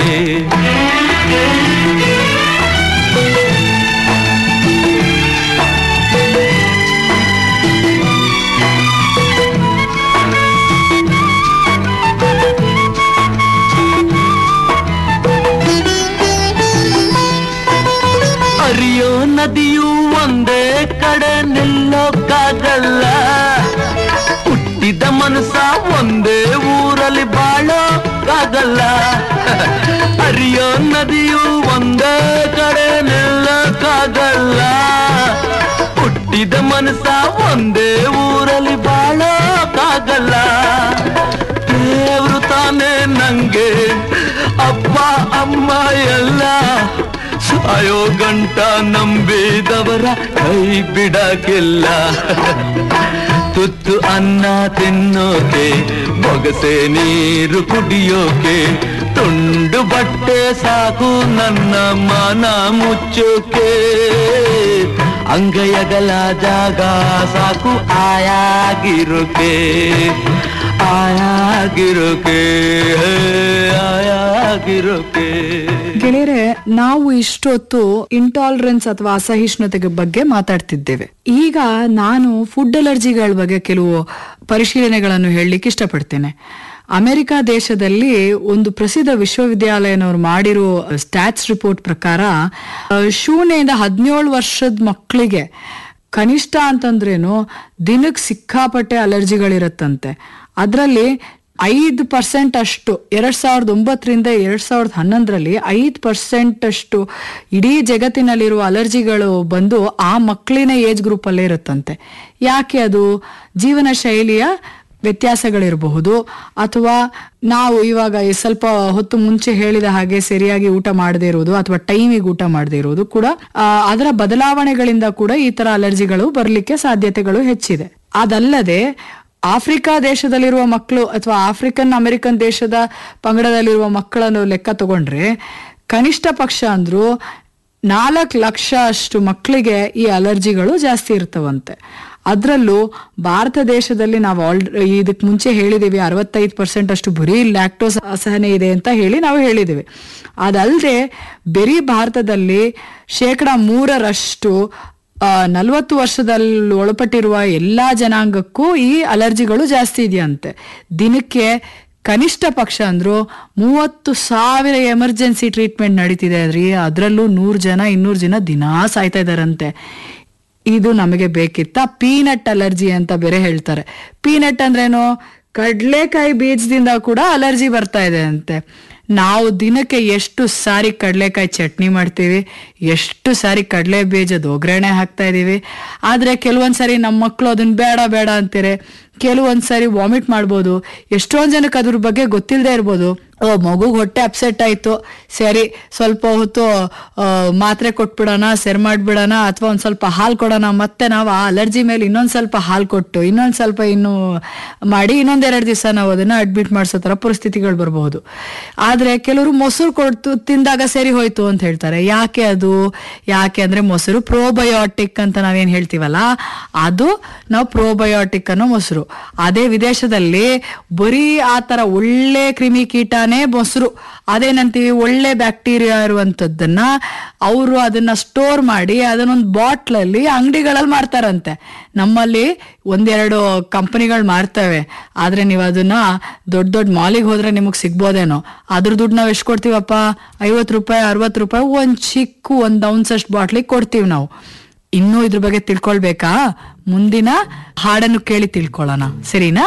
ಹರಿಯೋ ನದಿಯು ಒಂದೇ ಕಡೆ ನಿಲ್ಲೋಕ್ಕಾಗಲ್ಲ ಹುಟ್ಟಿದ ಮನಸ್ಸ ಒಂದೇ ಊರಲ್ಲಿ ಬಾಳೋಕ್ಕಾಗಲ್ಲ ಹರಿಯೋ ನದಿಯು ಒಂದೇ ಕಡೆ ನಿಲ್ಲೋಕ್ಕಾಗಲ್ಲ ಹುಟ್ಟಿದ ಮನಸ್ಸ ಒಂದೇ ಊರಲ್ಲಿ ಬಾಳೋಕ್ಕಾಗಲ್ಲ ದೇವ್ರು ತಾನೇ ನಂಗೆ ಅಪ್ಪ ಅಮ್ಮ ಎಲ್ಲ ಸಾಯೋ ಗಂಟ ನಂಬಿದವರ ಕೈ ಬಿಡಕ್ಕಿಲ್ಲ ತುತ್ತು ಅನ್ನ ತಿನ್ನೋಕೆ ಬೊಗಸೆ ನೀರು ಕುಡಿಯೋಕೆ ತುಂಡು ಬಟ್ಟೆ ಸಾಕು ನನ್ನ ಮನ ಮುಚ್ಚೋಕೆ ಅಂಗೈಯಗಲ ಜಾಗ ಸಾಕು ಆಯಾಗಿರೋಕೆ ಆಯಾಗಿರೋಕೆ ಆಯಾಗಿರೋಕೆ ಗೆಳೆಯರೆ ನಾವು ಇಷ್ಟೊತ್ತು ಇಂಟಾಲರೆನ್ಸ್ ಅಥವಾ ಅಸಹಿಷ್ಣುತೆಗೆ ಬಗ್ಗೆ ಮಾತಾಡ್ತಿದ್ದೇವೆ ಈಗ ನಾನು ಫುಡ್ ಅಲರ್ಜಿಗಳ ಬಗ್ಗೆ ಕೆಲವು ಪರಿಶೀಲನೆಗಳನ್ನು ಹೇಳಲಿಕ್ಕೆ ಇಷ್ಟಪಡ್ತೇನೆ ಅಮೆರಿಕ ದೇಶದಲ್ಲಿ ಒಂದು ಪ್ರಸಿದ್ಧ ವಿಶ್ವವಿದ್ಯಾಲಯನವರು ಮಾಡಿರೋ ಸ್ಟ್ಯಾಟ್ಸ್ ರಿಪೋರ್ಟ್ ಪ್ರಕಾರ ಆ, ಶೂನ್ಯದಿಂದ ಹದಿನೇಳು ವರ್ಷದ ಮಕ್ಕಳಿಗೆ ಕನಿಷ್ಠ ಅಂತಂದ್ರೇನು ದಿನಕ್ಕೆ ಸಿಕ್ಕಾಪಟ್ಟೆ ಅಲರ್ಜಿಗಳಿರತ್ತಂತೆ ಅದರಲ್ಲಿ ಐದು ಪರ್ಸೆಂಟ್ ಅಷ್ಟು ಎರಡ್ ಸಾವಿರದ ಒಂಬತ್ತರಿಂದ ಎರಡ್ ಸಾವಿರದ ಹನ್ನೊಂದರಲ್ಲಿ ಐದು ಪರ್ಸೆಂಟ್ ಅಷ್ಟು ಇಡೀ ಜಗತ್ತಿನಲ್ಲಿರುವ ಅಲರ್ಜಿಗಳು ಬಂದು ಆ ಮಕ್ಕಳಿನ ಏಜ್ ಗ್ರೂಪ್ ಅಲ್ಲೇ ಇರುತ್ತಂತೆ ಯಾಕೆ ಅದು ಜೀವನ ಶೈಲಿಯ ವ್ಯತ್ಯಾಸಗಳಿರಬಹುದು ಅಥವಾ ನಾವು ಇವಾಗ ಈ ಸ್ವಲ್ಪ ಹೊತ್ತು ಮುಂಚೆ ಹೇಳಿದ ಹಾಗೆ ಸರಿಯಾಗಿ ಊಟ ಮಾಡದೇ ಇರುವುದು ಅಥವಾ ಟೈಮಿಗೆ ಊಟ ಮಾಡದೇ ಇರುವುದು ಕೂಡ ಆ, ಅದರ ಬದಲಾವಣೆಗಳಿಂದ ಕೂಡ ಈ ತರ ಅಲರ್ಜಿಗಳು ಬರಲಿಕ್ಕೆ ಸಾಧ್ಯತೆಗಳು ಹೆಚ್ಚಿದೆ ಅದಲ್ಲದೆ ಆಫ್ರಿಕಾ ದೇಶದಲ್ಲಿರುವ ಮಕ್ಕಳು ಅಥವಾ ಆಫ್ರಿಕನ್ ಅಮೆರಿಕನ್ ದೇಶದ ಪಂಗಡದಲ್ಲಿರುವ ಮಕ್ಕಳನ್ನು ಲೆಕ್ಕ ತಗೊಂಡ್ರೆ ಕನಿಷ್ಠ ಪಕ್ಷ ಅಂದ್ರು ನಾಲ್ಕು ಲಕ್ಷ ಅಷ್ಟು ಮಕ್ಕಳಿಗೆ ಈ ಅಲರ್ಜಿಗಳು ಜಾಸ್ತಿ ಇರ್ತವಂತೆ ಅದರಲ್ಲೂ ಭಾರತ ದೇಶದಲ್ಲಿ ನಾವು ಆಲ್ ಇದಕ್ಕೆ ಮುಂಚೆ ಹೇಳಿದ್ದೀವಿ ಅರವತ್ತೈದು ಪರ್ಸೆಂಟ್ ಅಷ್ಟು ಬರೀ ಲ್ಯಾಕ್ಟೋಸ್ ಅಸಹನೆ ಇದೆ ಅಂತ ಹೇಳಿ ನಾವು ಹೇಳಿದ್ದೀವಿ ಅದಲ್ಲದೆ ಬರೀ ಭಾರತದಲ್ಲಿ ಶೇಕಡ ಮೂರರಷ್ಟು ನಲವತ್ತು ವರ್ಷದಲ್ಲಿ ಒಳಪಟ್ಟಿರುವ ಎಲ್ಲಾ ಜನಾಂಗಕ್ಕೂ ಈ ಅಲರ್ಜಿಗಳು ಜಾಸ್ತಿ ಇದೆಯಂತೆ ದಿನಕ್ಕೆ ಕನಿಷ್ಠ ಪಕ್ಷ ಅಂದ್ರು ಮೂವತ್ತು ಸಾವಿರ ಎಮರ್ಜೆನ್ಸಿ ಟ್ರೀಟ್ಮೆಂಟ್ ನಡೀತಿದೆ ರೀ ಅದರಲ್ಲೂ ನೂರು ಜನ ಇನ್ನೂರು ಜನ ದಿನಾ ಸಾಯ್ತಾ ಇದಾರಂತೆ ಇದು ನಮಗೆ ಬೇಕಿತ್ತ ಪೀನಟ್ ಅಲರ್ಜಿ ಅಂತ ಬೇರೆ ಹೇಳ್ತಾರೆ ಪೀನಟ್ ಅಂದ್ರೇನು ಕಡ್ಲೆಕಾಯಿ ಬೀಜದಿಂದ ಕೂಡ ಅಲರ್ಜಿ ಬರ್ತಾ ಇದೆ ಅಂತೆ ನಾವು ದಿನಕ್ಕೆ ಎಷ್ಟು ಸಾರಿ ಕಡಲೆಕಾಯಿ ಚಟ್ನಿ ಮಾಡ್ತೀವಿ ಎಷ್ಟು ಸಾರಿ ಕಡಲೆ ಬೀಜದ ಒಗ್ಗರಣೆ ಹಾಕ್ತಾ ಇದೀವಿ ಆದ್ರೆ ಕೆಲವೊಂದ್ ಸಾರಿ ನಮ್ಮ ಮಕ್ಕಳು ಅದನ್ನ ಬೇಡ ಬೇಡ ಅಂತಾರೆ ಕೆಲವೊಂದ್ ಸಾರಿ ವಾಮಿಟ್ ಮಾಡ್ಬೋದು ಎಷ್ಟೊಂದ್ ಜನಕ್ಕೆ ಅದ್ರ ಬಗ್ಗೆ ಗೊತ್ತಿಲ್ಲದೆ ಇರ್ಬೋದು ಓ ಮಗುಗ್ ಹೊಟ್ಟೆ ಅಪ್ಸೆಟ್ ಆಯ್ತು ಸರಿ ಸ್ವಲ್ಪ ಹೊತ್ತು ಆ, ಮಾತ್ರೆ ಕೊಟ್ಬಿಡೋಣ ಸೆರ್ ಮಾಡ್ಬಿಡೋಣ ಅಥವಾ ಒಂದ್ ಸ್ವಲ್ಪ ಹಾಲು ಕೊಡೋಣ ಮತ್ತೆ ನಾವು ಆ ಅಲರ್ಜಿ ಮೇಲೆ ಇನ್ನೊಂದ್ ಸ್ವಲ್ಪ ಹಾಲು ಕೊಟ್ಟು ಇನ್ನೊಂದ್ ಸ್ವಲ್ಪ ಇನ್ನು ಮಾಡಿ ಇನ್ನೊಂದೆರಡು ದಿವಸ ನಾವು ಅದನ್ನ ಅಡ್ಮಿಟ್ ಮಾಡಿಸೋ ತರ ಪರಿಸ್ಥಿತಿಗಳು ಬರಬಹುದು ಆದ್ರೆ ಕೆಲವರು ಮೊಸರು ಕೊಡ್ತು ತಿಂದಾಗ ಸರಿ ಹೋಯ್ತು ಅಂತ ಹೇಳ್ತಾರೆ ಯಾಕೆ ಅದು ಯಾಕೆ ಅಂದ್ರೆ ಮೊಸರು ಪ್ರೋಬಯೋಟಿಕ್ ಅಂತ ನಾವೇನ್ ಹೇಳ್ತೀವಲ್ಲ ಅದು ನಾವು ಪ್ರೋಬಯೋಟಿಕ್ ಅನ್ನೋ ಮೊಸರು ಅದೇ ವಿದೇಶದಲ್ಲಿ ಬರೀ ಆ ತರ ಒಳ್ಳೆ ಕ್ರಿಮಿ ಕೀಟನೇ ಮೊಸರು ಅದೇನಂತೀವಿ ಒಳ್ಳೆ ಬ್ಯಾಕ್ಟೀರಿಯಾ ಇರುವಂತದ್ದನ್ನ ಅವರು ಅದನ್ನ ಸ್ಟೋರ್ ಮಾಡಿ ಅದನ್ನೊಂದು ಬಾಟ್ಲಲ್ಲಿ ಅಂಗಡಿಗಳಲ್ಲಿ ಮಾರ್ತಾರಂತೆ ನಮ್ಮಲ್ಲಿ ಒಂದೆರಡು ಕಂಪನಿಗಳು ಮಾರ್ತವೆ ಆದ್ರೆ ನೀವು ಅದನ್ನ ದೊಡ್ಡ ದೊಡ್ಡ ಮಾಲಿಗೆ ಹೋದ್ರೆ ನಿಮಗೆ ಸಿಗ್ಬೋದೇನೋ ಅದ್ರ ದುಡ್ಡು ನಾವು ಎಷ್ಟು ಕೊಡ್ತೀವಪ್ಪ ಐವತ್ತು ರೂಪಾಯಿ ಅರವತ್ತು ರೂಪಾಯಿ ಒಂದ್ ಚಿಕ್ಕ ಒಂದ್ ಔನ್ಸ್ ಅಷ್ಟು ಬಾಟ್ಲಿಗೆ ಕೊಡ್ತೀವಿ ನಾವು ಇನ್ನೂ ಇದ್ರ ಬಗ್ಗೆ ತಿಳ್ಕೊಳ್ಬೇಕಾ ಮುಂದಿನ ಹಾಡನ್ನು ಕೇಳಿ ತಿಳ್ಕೊಳ್ಳೋಣ ಸರಿನಾ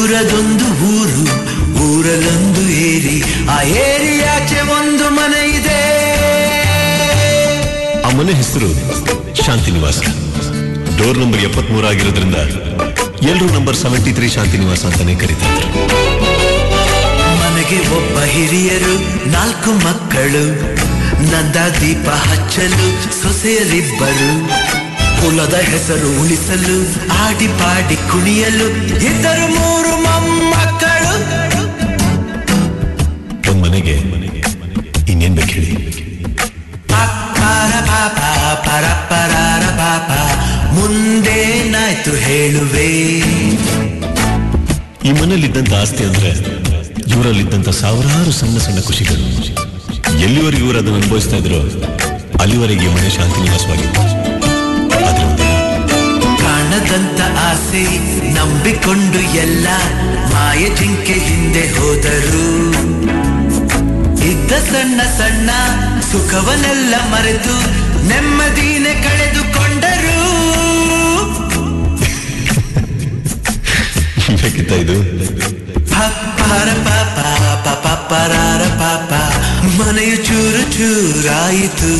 ದೂರದೊಂದು ಊರು ಊರಲ್ಲೊಂದು ಏರಿ ಆ ಏರಿಯಾಚೆ ಒಂದು ಮನೆ ಇದೆ ಆ ಮನೆ ಹೆಸರು ಶಾಂತಿ ನಿವಾಸ ಡೋರ್ ನಂಬರ್ ಎಪ್ಪತ್ಮೂರು ಆಗಿರೋದ್ರಿಂದ ಎಲ್ಲರೂ ನಂಬರ್ ಸೆವೆಂಟಿ ತ್ರೀ ಶಾಂತಿ ನಿವಾಸ ಅಂತಾನೆ ಕರೀತಾ ಇದ್ರು ಮನೆಗೆ ಒಬ್ಬ ಹಿರಿಯರು ನಾಲ್ಕು ಮಕ್ಕಳು ನಂದ ದೀಪ ಹಚ್ಚಲು ಸೊಸೆಯರಿಬ್ಬರು ಕುಲದ ಹೆಸರು ಉಳಿಸಲು ಆಡಿ ಪಾಡಿ ಕುಣಿಯಲು ಇದ್ದರು ಮೂರು ಮೊಮ್ಮಕ್ಕಳು ಒಂದ್ ಮನೆಗೆ ಇನ್ನೇನ್ ಬೇಕು ಹೇಳಿ ಪರ ಪಾಪ ಪರ ಪರಾರ ಪಾಪ ಮುಂದೇನಾಯ್ತು ಹೇಳುವೆ ಈ ಮನೇಲಿದ್ದಂತ ಆಸ್ತಿ ಅಂದ್ರೆ ಇವರಲ್ಲಿದ್ದಂತ ಸಾವಿರಾರು ಸಣ್ಣ ಸಣ್ಣ ಖುಷಿಗಳು ಎಲ್ಲಿವರೆಗೂ ಇವರು ಅದನ್ನು ಅನುಭವಿಸ್ತಾ ಇದ್ರು ಅಲ್ಲಿವರೆಗೆ ಈ ಮನೆ ಶಾಂತಿ ನಿವಾಸವಾಗಿತ್ತು ಆದ್ರೆ ಒಂದಿನ ಕಾಣದಂತ ಆಸೆ ನಂಬಿಕೊಂಡು ಎಲ್ಲ ಮಾಯ ಜಿಂಕೆ ಹಿಂದೆ ಹೋದರು ಇದ್ದ ಸಣ್ಣ ಸಣ್ಣ ಸುಖವನ್ನೆಲ್ಲ ಮರೆತು ನೆಮ್ಮದಿನೇ ಕಳೆದುಕೊಂಡರು ಬೇಕಿತ್ತ ಇದು ಪರ ಪಾಪ ಪಾಪ ಪರಾರ ಪಾಪ ಮನೆಯು ಚೂರು ಚೂರಾಯಿತು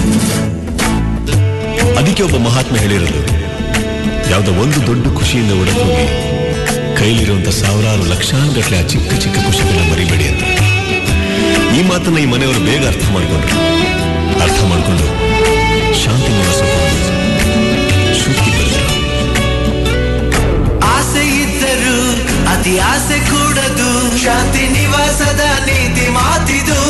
ಅದಕ್ಕೆ ಒಬ್ಬ ಮಹಾತ್ಮ ಹೇಳಿರೋದು ಯಾವುದೋ ಒಂದು ದೊಡ್ಡ ಖುಷಿಯಿಂದ ಒಡಕೋಗಿ ಕೈಲಿರುವಂತ ಸಾವಿರಾರು ಲಕ್ಷಾನುಗಟ್ಟಲೆ ಆ ಚಿಕ್ಕ ಚಿಕ್ಕ ಖುಷಿಗಳನ್ನ ಮರಿಬೇಡಿ ಅಂತ ಈ ಮಾತನ್ನ ಈ ಮನೆಯವರು ಬೇಗ ಅರ್ಥ ಮಾಡ್ಕೊಂಡ್ರು ಅರ್ಥ ಮಾಡ್ಕೊಂಡು ಶಾಂತಿ ನಿವಾಸ ಶ್ರುತಿ ಬರೆದ್ರು ಆಸೆ ಇದ್ದರು ಅತಿ ಆಸೆ ಕೂಡದು ಶಾಂತಿ ನಿವಾಸದ ನೀತಿ ಮಾತಿದು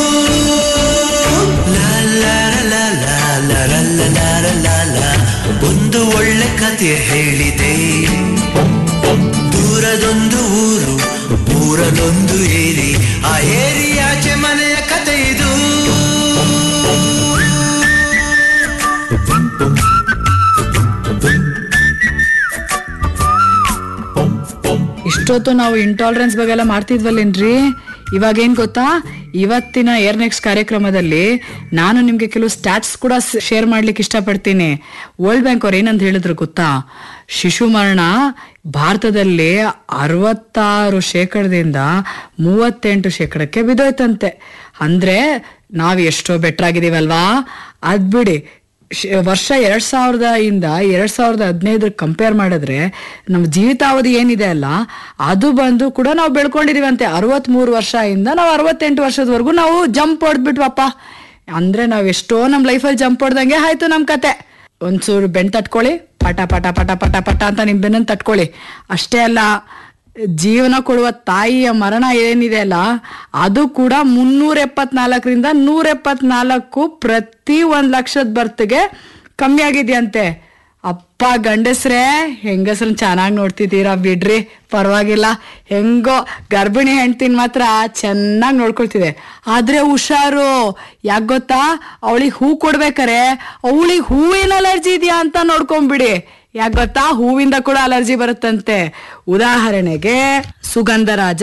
ಲಾ ಲಾ ಲಾ ಲಾ ಲಾ ಲಾ ಲಾ ಲಾ ಲಾ ಲಾ ಲಾ. ಒಂದು ಒಳ್ಳೆ ಕಥೆ ಹೇಳಿದೆ ದೂರದೊಂದು ಊರು ಊರದೊಂದು ಏರಿ ಆ ಏರಿಯಾಚೆ ಮನೆಯ ಕಥೆ ಇದು ಇಷ್ಟೊತ್ತು ನಾವು ಇಂಟಾಲರೆನ್ಸ್ ಬಗ್ಗೆ ಎಲ್ಲ ಮಾಡ್ತಿದ್ವಲ್ಲೇನ್ರಿ ಇವಾಗ ಏನ್ ಗೊತ್ತಾ ಇವತ್ತಿನ ಏರ್ ನೆಕ್ಸ್ಟ್ ಕಾರ್ಯಕ್ರಮದಲ್ಲಿ ನಾನು ನಿಮ್ಗೆ ಕೆಲವು ಸ್ಟ್ಯಾಟ್ಸ್ ಕೂಡ ಶೇರ್ ಮಾಡ್ಲಿಕ್ಕೆ ಇಷ್ಟಪಡ್ತೀನಿ ವರ್ಲ್ಡ್ ಬ್ಯಾಂಕ್ ಅವ್ರು ಏನಂತ ಹೇಳಿದ್ರು ಗೊತ್ತಾ ಶಿಶು ಮರಣ ಭಾರತದಲ್ಲಿ ಅರವತ್ತಾರು ಶೇಕಡದಿಂದ ಮೂವತ್ತೆಂಟು ಶೇಕಡಕ್ಕೆ ಬಿದ್ದೋಯ್ತಂತೆ ಅಂದ್ರೆ ನಾವ್ ಎಷ್ಟೋ ಬೆಟರ್ ಆಗಿದೀವಲ್ವಾ ಅದ್ ಬಿಡಿ ಶ್- ವರ್ಷ ಎರಡ್ ಸಾವಿರದ ಇಂದ ಎರಡ್ ಸಾವಿರದ ಹದಿನೈದರ ಕಂಪೇರ್ ಮಾಡಿದ್ರೆ ನಮ್ಮ ಜೀವಿತಾವಧಿ ಏನಿದೆ ಅಲ್ಲ ಅದು ಬಂದು ಕೂಡ ನಾವು ಬೆಳ್ಕೊಂಡಿದೀವಂತೆ ಅರವತ್ಮೂರು ವರ್ಷ ಇಂದ ನಾವು ಅರವತ್ತೆಂಟು ವರ್ಷದವರೆಗೂ ನಾವು ಜಂಪ್ ಹೊಡೆದ್ಬಿಟ್ವಪ್ಪ ಅಂದ್ರೆ ನಾವ್ ಎಷ್ಟೋ ನಮ್ಮ ಲೈಫಲ್ಲಿ ಜಂಪ್ ಹೊಡ್ದಂಗೆ ಆಯ್ತು ನಮ್ ಕತೆ ಒಂಚೂರು ಬೆಣ್ ತಟ್ಕೊಳ್ಳಿ ಪಟ ಪಟ ಪಟ ಪಟ ಪಟ ಅಂತ ನಿಮ್ ಬೆನ್ನನ್ನು ತಟ್ಕೊಳ್ಳಿ ಅಷ್ಟೇ ಅಲ್ಲ ಜೀವನ ಕೊಡುವ ತಾಯಿಯ ಮರಣ ಏನಿದೆ ಅಲ್ಲ ಅದು ಕೂಡ ಮುನ್ನೂರ ಎಪ್ಪತ್ನಾಲ್ಕರಿಂದ ನೂರ ಎಪ್ಪತ್ನಾಲ್ಕು ಪ್ರತಿ ಒಂದ್ ಲಕ್ಷದ ಬರ್ತ್ಗೆ ಕಮ್ಮಿ ಆಗಿದೆಯಂತೆ ಅಪ್ಪ ಗಂಡಸ್ರೇ ಹೆಂಗಸ್ರನ್ನ ಚೆನ್ನಾಗಿ ನೋಡ್ತಿದ್ದೀರಾ ಬಿಡ್ರಿ ಪರವಾಗಿಲ್ಲ ಹೆಂಗೋ ಗರ್ಭಿಣಿ ಹೆಂಡ್ತಿನ ಮಾತ್ರ ಚೆನ್ನಾಗಿ ನೋಡ್ಕೊಳ್ತಿದೆ ಆದ್ರೆ ಹುಷಾರು ಯಾಕೆ ಗೊತ್ತಾ ಅವಳಿಗೆ ಹೂ ಕೊಡ್ಬೇಕಾರೆ ಅವಳಿಗೆ ಹೂವಿನ ಅಲರ್ಜಿ ಇದೆಯಾ ಅಂತ ನೋಡ್ಕೊಂಬಿಡಿ ಯಾಕೆ ಗೊತ್ತಾ ಹೂವಿಂದ ಕೂಡ ಅಲರ್ಜಿ ಬರುತ್ತಂತೆ ಉದಾಹರಣೆಗೆ ಸುಗಂಧರಾಜ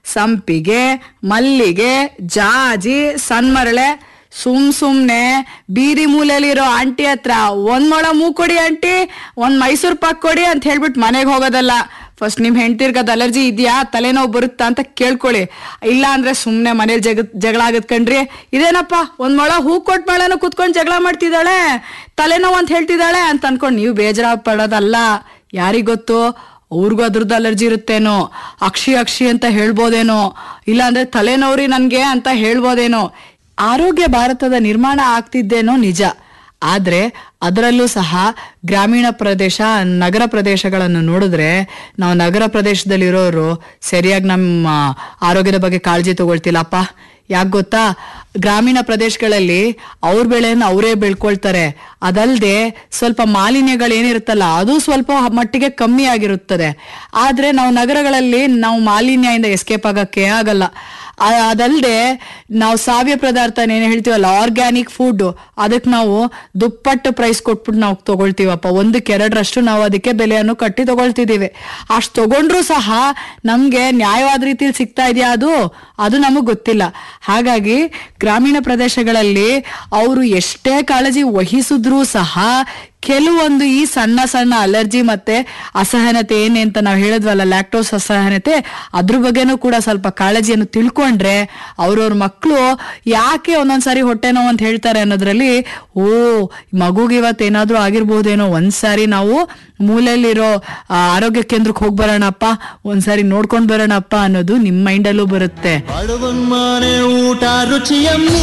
ಸಂಪಿಗೆ ಮಲ್ಲಿಗೆ ಜಾಜಿ ಸನ್ಮರಳೆ ಸುಮ್ ಸುಮ್ನೆ ಬೀದಿ ಮೂಲೆಯಲ್ಲಿರೋ ಆಂಟಿ ಹತ್ರ ಒಂದ್ ಮೊಳ ಮೂ ಕೊಡಿ ಆಂಟಿ ಒಂದ್ ಮೈಸೂರ್ ಪಾಕ್ ಕೊಡಿ ಅಂತ ಹೇಳ್ಬಿಟ್ಟು ಮನೆಗೆ ಹೋಗೋದಲ್ಲ ಫಸ್ಟ್ ನಿಮ್ ಹೆಂಡ್ತಿರ್ಗದ್ ಅಲರ್ಜಿ ಇದೆಯಾ ತಲೆನೋವು ಬರುತ್ತಾ ಅಂತ ಕೇಳ್ಕೊಳ್ಳಿ ಇಲ್ಲ ಅಂದ್ರೆ ಸುಮ್ನೆ ಮನೇಲಿ ಜಗ ಜಗಳ ಆಗತ್ ಕಣ್ರಿ ಇದೇನಪ್ಪ ಒಂದ್ ಮೊಳ ಹೂ ಕೊಟ್ ಮೇಳನು ಕುತ್ಕೊಂಡ್ ಜಗಳ ಮಾಡ್ತಿದ್ದಾಳೆ ತಲೆನೋವು ಅಂತ ಹೇಳ್ತಿದ್ದಾಳೆ ಅಂತ ಅನ್ಕೊಂಡ್ ನೀವು ಬೇಜಾರ ಪಡೋದಲ್ಲ ಯಾರಿಗ್ ಗೊತ್ತು ಅವ್ರಿಗೂ ಅದ್ರದ್ದು ಅಲರ್ಜಿ ಇರುತ್ತೇನೋ ಅಕ್ಷಿ ಅಕ್ಷಿ ಅಂತ ಹೇಳ್ಬೋದೇನೋ ಇಲ್ಲ ಅಂದ್ರೆ ತಲೆನೋವ್ರಿ ನನ್ಗೆ ಅಂತ ಹೇಳ್ಬೋದೇನೋ ಆರೋಗ್ಯ ಭಾರತದ ನಿರ್ಮಾಣ ಆಗ್ತಿದ್ದೇನೋ ನಿಜ ಆದ್ರೆ ಅದರಲ್ಲೂ ಸಹ ಗ್ರಾಮೀಣ ಪ್ರದೇಶ ನಗರ ಪ್ರದೇಶಗಳನ್ನು ನೋಡಿದ್ರೆ ನಾವು ನಗರ ಪ್ರದೇಶದಲ್ಲಿರೋರು ಸರಿಯಾಗಿ ನಮ್ಮ ಆರೋಗ್ಯದ ಬಗ್ಗೆ ಕಾಳಜಿ ತಗೊಳ್ತಿಲ್ಲಪ್ಪ ಯಾಕೆ ಗೊತ್ತಾ ಗ್ರಾಮೀಣ ಪ್ರದೇಶಗಳಲ್ಲಿ ಅವ್ರ ಬೆಳೆಯನ್ನು ಅವರೇ ಬೆಳ್ಕೊಳ್ತಾರೆ ಅದಲ್ಲದೆ ಸ್ವಲ್ಪ ಮಾಲಿನ್ಯಗಳೇನಿರುತ್ತಲ್ಲ ಅದು ಸ್ವಲ್ಪ ಮಟ್ಟಿಗೆ ಕಮ್ಮಿ ಆಗಿರುತ್ತದೆ ಆದ್ರೆ ನಾವು ನಗರಗಳಲ್ಲಿ ನಾವು ಮಾಲಿನ್ಯದಿಂದ ಎಸ್ಕೇಪ್ ಆಗಕ್ಕೆ ಆಗಲ್ಲ ಆ- ಅದಲ್ದೆ ನಾವು ಸಾವ್ಯ ಪದಾರ್ಥ ಏನ್ ಹೇಳ್ತೀವಲ್ಲ ಆರ್ಗ್ಯಾನಿಕ್ ಫುಡ್ ಅದಕ್ಕೆ ನಾವು ದುಪ್ಪಟ್ಟು ಪ್ರೈಸ್ ಕೊಟ್ಬಿಟ್ಟು ನಾವು ತಗೊಳ್ತೀವಪ್ಪ ಒಂದಕ್ಕೆ ಎರಡರಷ್ಟು ನಾವು ಅದಕ್ಕೆ ಬೆಲೆಯನ್ನು ಕಟ್ಟಿ ತಗೊಳ್ತಿದೀವಿ ಅಷ್ಟು ತಗೊಂಡ್ರು ಸಹ ನಮ್ಗೆ ನ್ಯಾಯವಾದ ರೀತಿಲಿ ಸಿಗ್ತಾ ಇದೆಯಾ ಅದು ಅದು ನಮಗ್ ಗೊತ್ತಿಲ್ಲ ಹಾಗಾಗಿ ಗ್ರಾಮೀಣ ಪ್ರದೇಶಗಳಲ್ಲಿ ಅವರು ಎಷ್ಟೇ ಕಾಳಜಿ ವಹಿಸಿದ್ರು ಇದ್ರೂ ಸಹ ಕೆಲವೊಂದು ಈ ಸಣ್ಣ ಸಣ್ಣ ಅಲರ್ಜಿ ಮತ್ತೆ ಅಸಹನತೆ ಏನೇ ಅಂತ ನಾವು ಹೇಳಿದ್ವಲ್ಲ ಲ್ಯಾಕ್ಟೋಸ್ ಅಸಹನತೆ ಅದ್ರ ಬಗ್ಗೆನೂ ಕೂಡ ಸ್ವಲ್ಪ ಕಾಳಜಿಯನ್ನು ತಿಳ್ಕೊಂಡ್ರೆ ಅವ್ರವ್ರ ಮಕ್ಕಳು ಯಾಕೆ ಒಂದೊಂದ್ಸಾರಿ ಹೊಟ್ಟೆ ನೋವು ಅಂತ ಹೇಳ್ತಾರೆ ಅನ್ನೋದ್ರಲ್ಲಿ ಓ ಮಗುಗೆ ಇವತ್ತು ಏನಾದ್ರೂ ಆಗಿರ್ಬೋದೇನೋ ಒಂದ್ಸಾರಿ ನಾವು ಮೂಲೆಯಲ್ಲಿರೋ ಆ, ಆರೋಗ್ಯ ಕೇಂದ್ರಕ್ಕೆ ಹೋಗಿ ಬರೋಣಪ್ಪ ಒಂದ್ಸಾರಿ ನೋಡ್ಕೊಂಡ್ ಬರೋಣಪ್ಪ ಅನ್ನೋದು ನಿಮ್ ಮೈಂಡಲ್ಲೂ ಬರುತ್ತೆ ಮನೆ ಊಟ ರುಚಿಯಮ್ಮಿ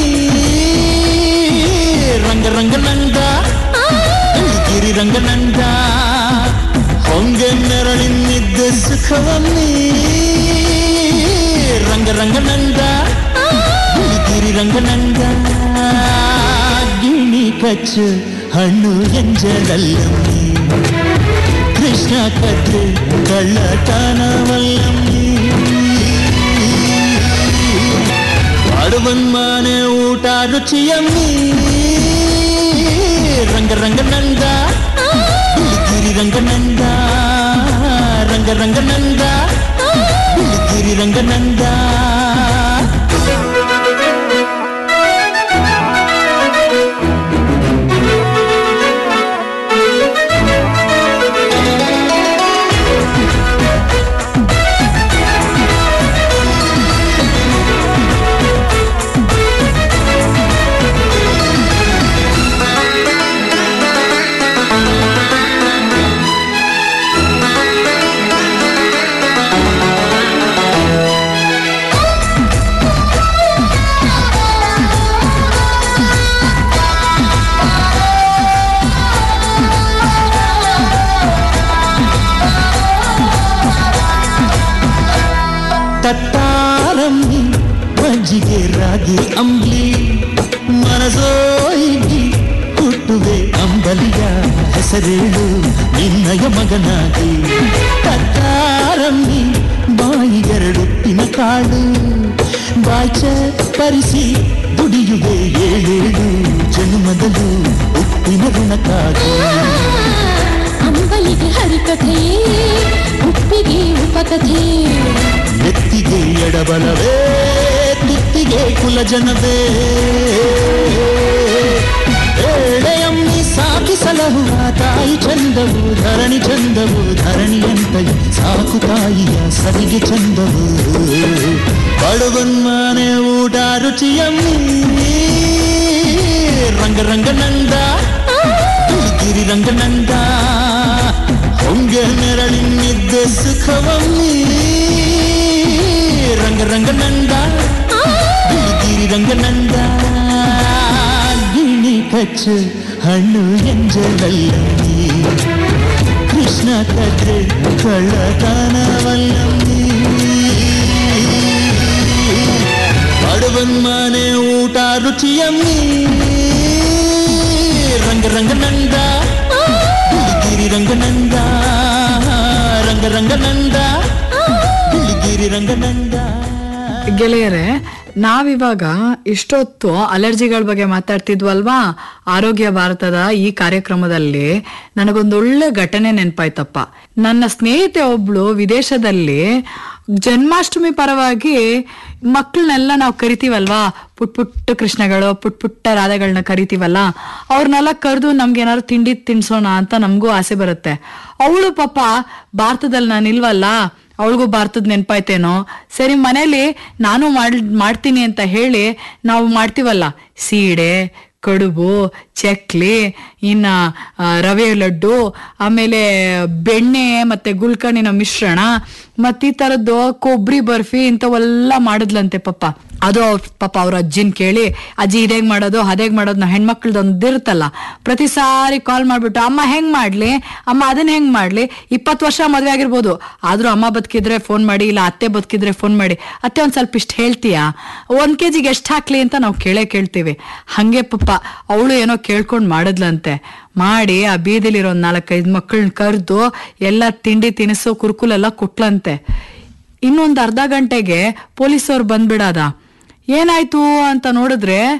ರಂಗ ರಂಗ ನಂದ ಗಿರಿ ರಂಗ ನಂದ ಹೊಂಗೆ ನೆರಳಿನಿದ್ದ ಸುಖವಮ್ಮಿ ರಂಗ ರಂಗ ನಂದ ಗಿರಿ ರಂಗ ನಂದ ಗಿಣಿ ಕಚ್ಚು ಹಣ್ಣು ಎಂಜಲಲ್ಲಮ್ಮಿ ಕೃಷ್ಣ ಕದ್ದು ಕಳ್ಳತನವಲ್ಲಮ್ಮಿ ಮಾಡುವನ್ ಮನೆ ಊಟ ರುಚಿಯಮ್ಮಿ ರಂಗ ರಂಗ ನಂದ ಗಿರಿ ರಂಗ ನಂದ ರಂಗ ರಂಗ ನಂದ ಗಿರಿ ರಂಗ ನಂದ ತತ್ತಾರಮ್ಮಿ ಮಜ್ಜಿಗೆ ರಾಗಿ ಅಂಬ್ಲಿ ಮನಸೋಗಿ ಹುಟ್ಟುವೆ ಅಂಬಲಿಯ ಹೆಸರೇಳು ನಿನ್ನಯ ಮಗನಾಗಿ ತತ್ತಾರಮ್ಮಿ ಬಾಯಿಗೆರಡುಪ್ಪಿನ ಕಾಳು ಬಾಯ್ಚ ಪರಿಸಿ ದುಡಿಯುವೆ ಏಳೇಳು ಜನ್ಮದಲು ಉಪ್ಪಿನ ಋಣಕ್ಕಾಗಿ ಅಂಬಲಿಗೆ ಹರಿಕಥೆಯೇ ಉಪ್ಪಿಗೆ ಉಪಕಥೆ ನೆತ್ತಿಗೆ ಎಡಬಲವೇ ತುತ್ತಿಗೆ ಕುಲಜನವೇ ಏಳೆಯಮ್ಮಿ ಸಾಕಿ ಸಲಹುವ ತಾಯಿ ಚಂದವು ಧರಣಿ ಚಂದವು ಧರಣಿಯಂತ ಸಾಕು ತಾಯಿಯ ಸರಿಗೆ ಚಂದವು ಬಡವನ್ಮನೆ ಊಟ ರುಚಿಯಮ್ಮಿ ರಂಗ ರಂಗ ನಂದ ಗಿರಿ ರಂಗ ನಂದ ಹೊಂಗೆ ನೆರಳಿನಿದ್ದ ಸುಖವಮ್ಮಿ ರಂಗ ರಂಗ ನಂದ ಗಿರಿ ರಂಗ ನಂದ ಗಿಣಿ ಕಚ್ಚು ಹಣ್ಣು ಎಂಜಲಲ್ಲಮ್ಮಿ ಕೃಷ್ಣ ಕದ್ರೆ ಕಳ್ಳತನವಲ್ಲಮ್ಮಿ ಬಡವನ್ ಮನೆ ಊಟ ರುಚಿಯಮ್ಮಿ ರಂಗ ರಂಗ ನಂದ ಗಿರಿ ರಂಗ ನಂದ ರಂಗ ರಂಗ ನಂದ ಗಿರಿ ರಂಗ ನಂದ ಗೆಳೆಯರೆ ನಾವಿವಾಗ ಇಷ್ಟೊತ್ತು ಅಲರ್ಜಿಗಳ ಬಗ್ಗೆ ಮಾತಾಡ್ತಿದ್ವಲ್ವಾ ಆರೋಗ್ಯ ಭಾರತದ ಈ ಕಾರ್ಯಕ್ರಮದಲ್ಲಿ ನನಗೊಂದೊಳ್ಳೆ ಘಟನೆ ನೆನ್ಪಾಯ್ತಪ್ಪ ನನ್ನ ಸ್ನೇಹಿತೆ ಒಬ್ಳು ವಿದೇಶದಲ್ಲಿ ಜನ್ಮಾಷ್ಟಮಿ ಪರವಾಗಿ ಮಕ್ಕಳನ್ನೆಲ್ಲ ನಾವು ಕರಿತೀವಲ್ವಾ ಪುಟ್ ಪುಟ್ಟ ಕೃಷ್ಣಗಳು ಪುಟ್ ಪುಟ್ಟ ರಾಧೆಗಳನ್ನ ಕರಿತೀವಲ್ಲ ಅವ್ರನ್ನೆಲ್ಲ ಕರೆದು ನಮ್ಗೆ ಏನಾದ್ರು ತಿಂಡಿ ತಿನ್ಸೋಣ ಅಂತ ನಮಗೂ ಆಸೆ ಬರುತ್ತೆ ಅವಳು ಪಾಪ ಭಾರತದಲ್ಲಿ ನಾನು ಇಲ್ವಲ್ಲ ಅವಳಿಗೂ ಭಾರತದ ನೆನ್ಪಾಯ್ತೇನೋ ಸರಿ ಮನೇಲಿ ನಾನು ಮಾಡ್ ಮಾಡ್ತೀನಿ ಅಂತ ಹೇಳಿ ನಾವು ಮಾಡ್ತೀವಲ್ಲ ಸೀಡೆ ಕಡುಬು ಚಕ್ಲಿ ಇನ್ನ ಆ, ರವೆ ಲಡ್ಡು ಆಮೇಲೆ ಬೆಣ್ಣೆ ಮತ್ತೆ ಗುಲ್ಕಣಿನ ಮಿಶ್ರಣ ಮತ್ತೆ ಈ ತರದ್ದು ಕೊಬ್ಬರಿ ಬರ್ಫಿ ಇಂಥವೆಲ್ಲ ಮಾಡಿದ್ಲಂತೆ ಪಾಪ ಅದು ಅವ್ರ ಪಾಪ ಅವ್ರ ಅಜ್ಜಿನ್ ಕೇಳಿ ಅಜ್ಜಿ ಇದೇಗ್ ಮಾಡೋದು ಅದೇಗ್ ಮಾಡೋದು ನಾವು ಹೆಣ್ಮಕ್ಳದ್ದು ಒಂದು ಇರುತ್ತಲ್ಲ ಪ್ರತಿ ಸಾರಿ ಕಾಲ್ ಮಾಡ್ಬಿಟ್ಟು ಅಮ್ಮ ಹೆಂಗ್ ಮಾಡ್ಲಿ ಅಮ್ಮ ಅದನ್ನ ಹೆಂಗ್ ಮಾಡ್ಲಿ ಇಪ್ಪತ್ತು ವರ್ಷ ಮದ್ವೆ ಆಗಿರ್ಬೋದು ಆದ್ರೂ ಅಮ್ಮ ಬದುಕಿದ್ರೆ ಫೋನ್ ಮಾಡಿ ಇಲ್ಲ ಅತ್ತೆ ಬದುಕಿದ್ರೆ ಫೋನ್ ಮಾಡಿ ಅತ್ತೆ ಒಂದ್ ಸ್ವಲ್ಪ ಇಷ್ಟ ಹೇಳ್ತೀಯಾ ಒಂದ್ ಕೆಜಿಗೆ ಎಷ್ಟ್ ಹಾಕ್ಲಿ ಅಂತ ನಾವು ಕೇಳೇ ಕೇಳ್ತೀವಿ ಹಂಗೆ ಪಾಪ ಅವಳು ಏನೋ ಕೇಳ್ಕೊಂಡ್ ಮಾಡಿದ್ಲಂತೆ ಮಾಡಿ ಆ ಬೀದಿಲಿರೋ ಒಂದ್ ನಾಲ್ಕೈದು ಮಕ್ಕಳನ್ನ ಕರೆದು ಎಲ್ಲ ತಿಂಡಿ ತಿನಿಸು ಕುರ್ಕುಲೆಲ್ಲ ಕೊಟ್ಲಂತೆ ಇನ್ನೊಂದ್ ಅರ್ಧ ಗಂಟೆಗೆ ಪೊಲೀಸವ್ರು ಬಂದ್ಬಿಡಾದ ಏನಾಯ್ತು ಅಂತ ನೋಡಿದ್ರೆ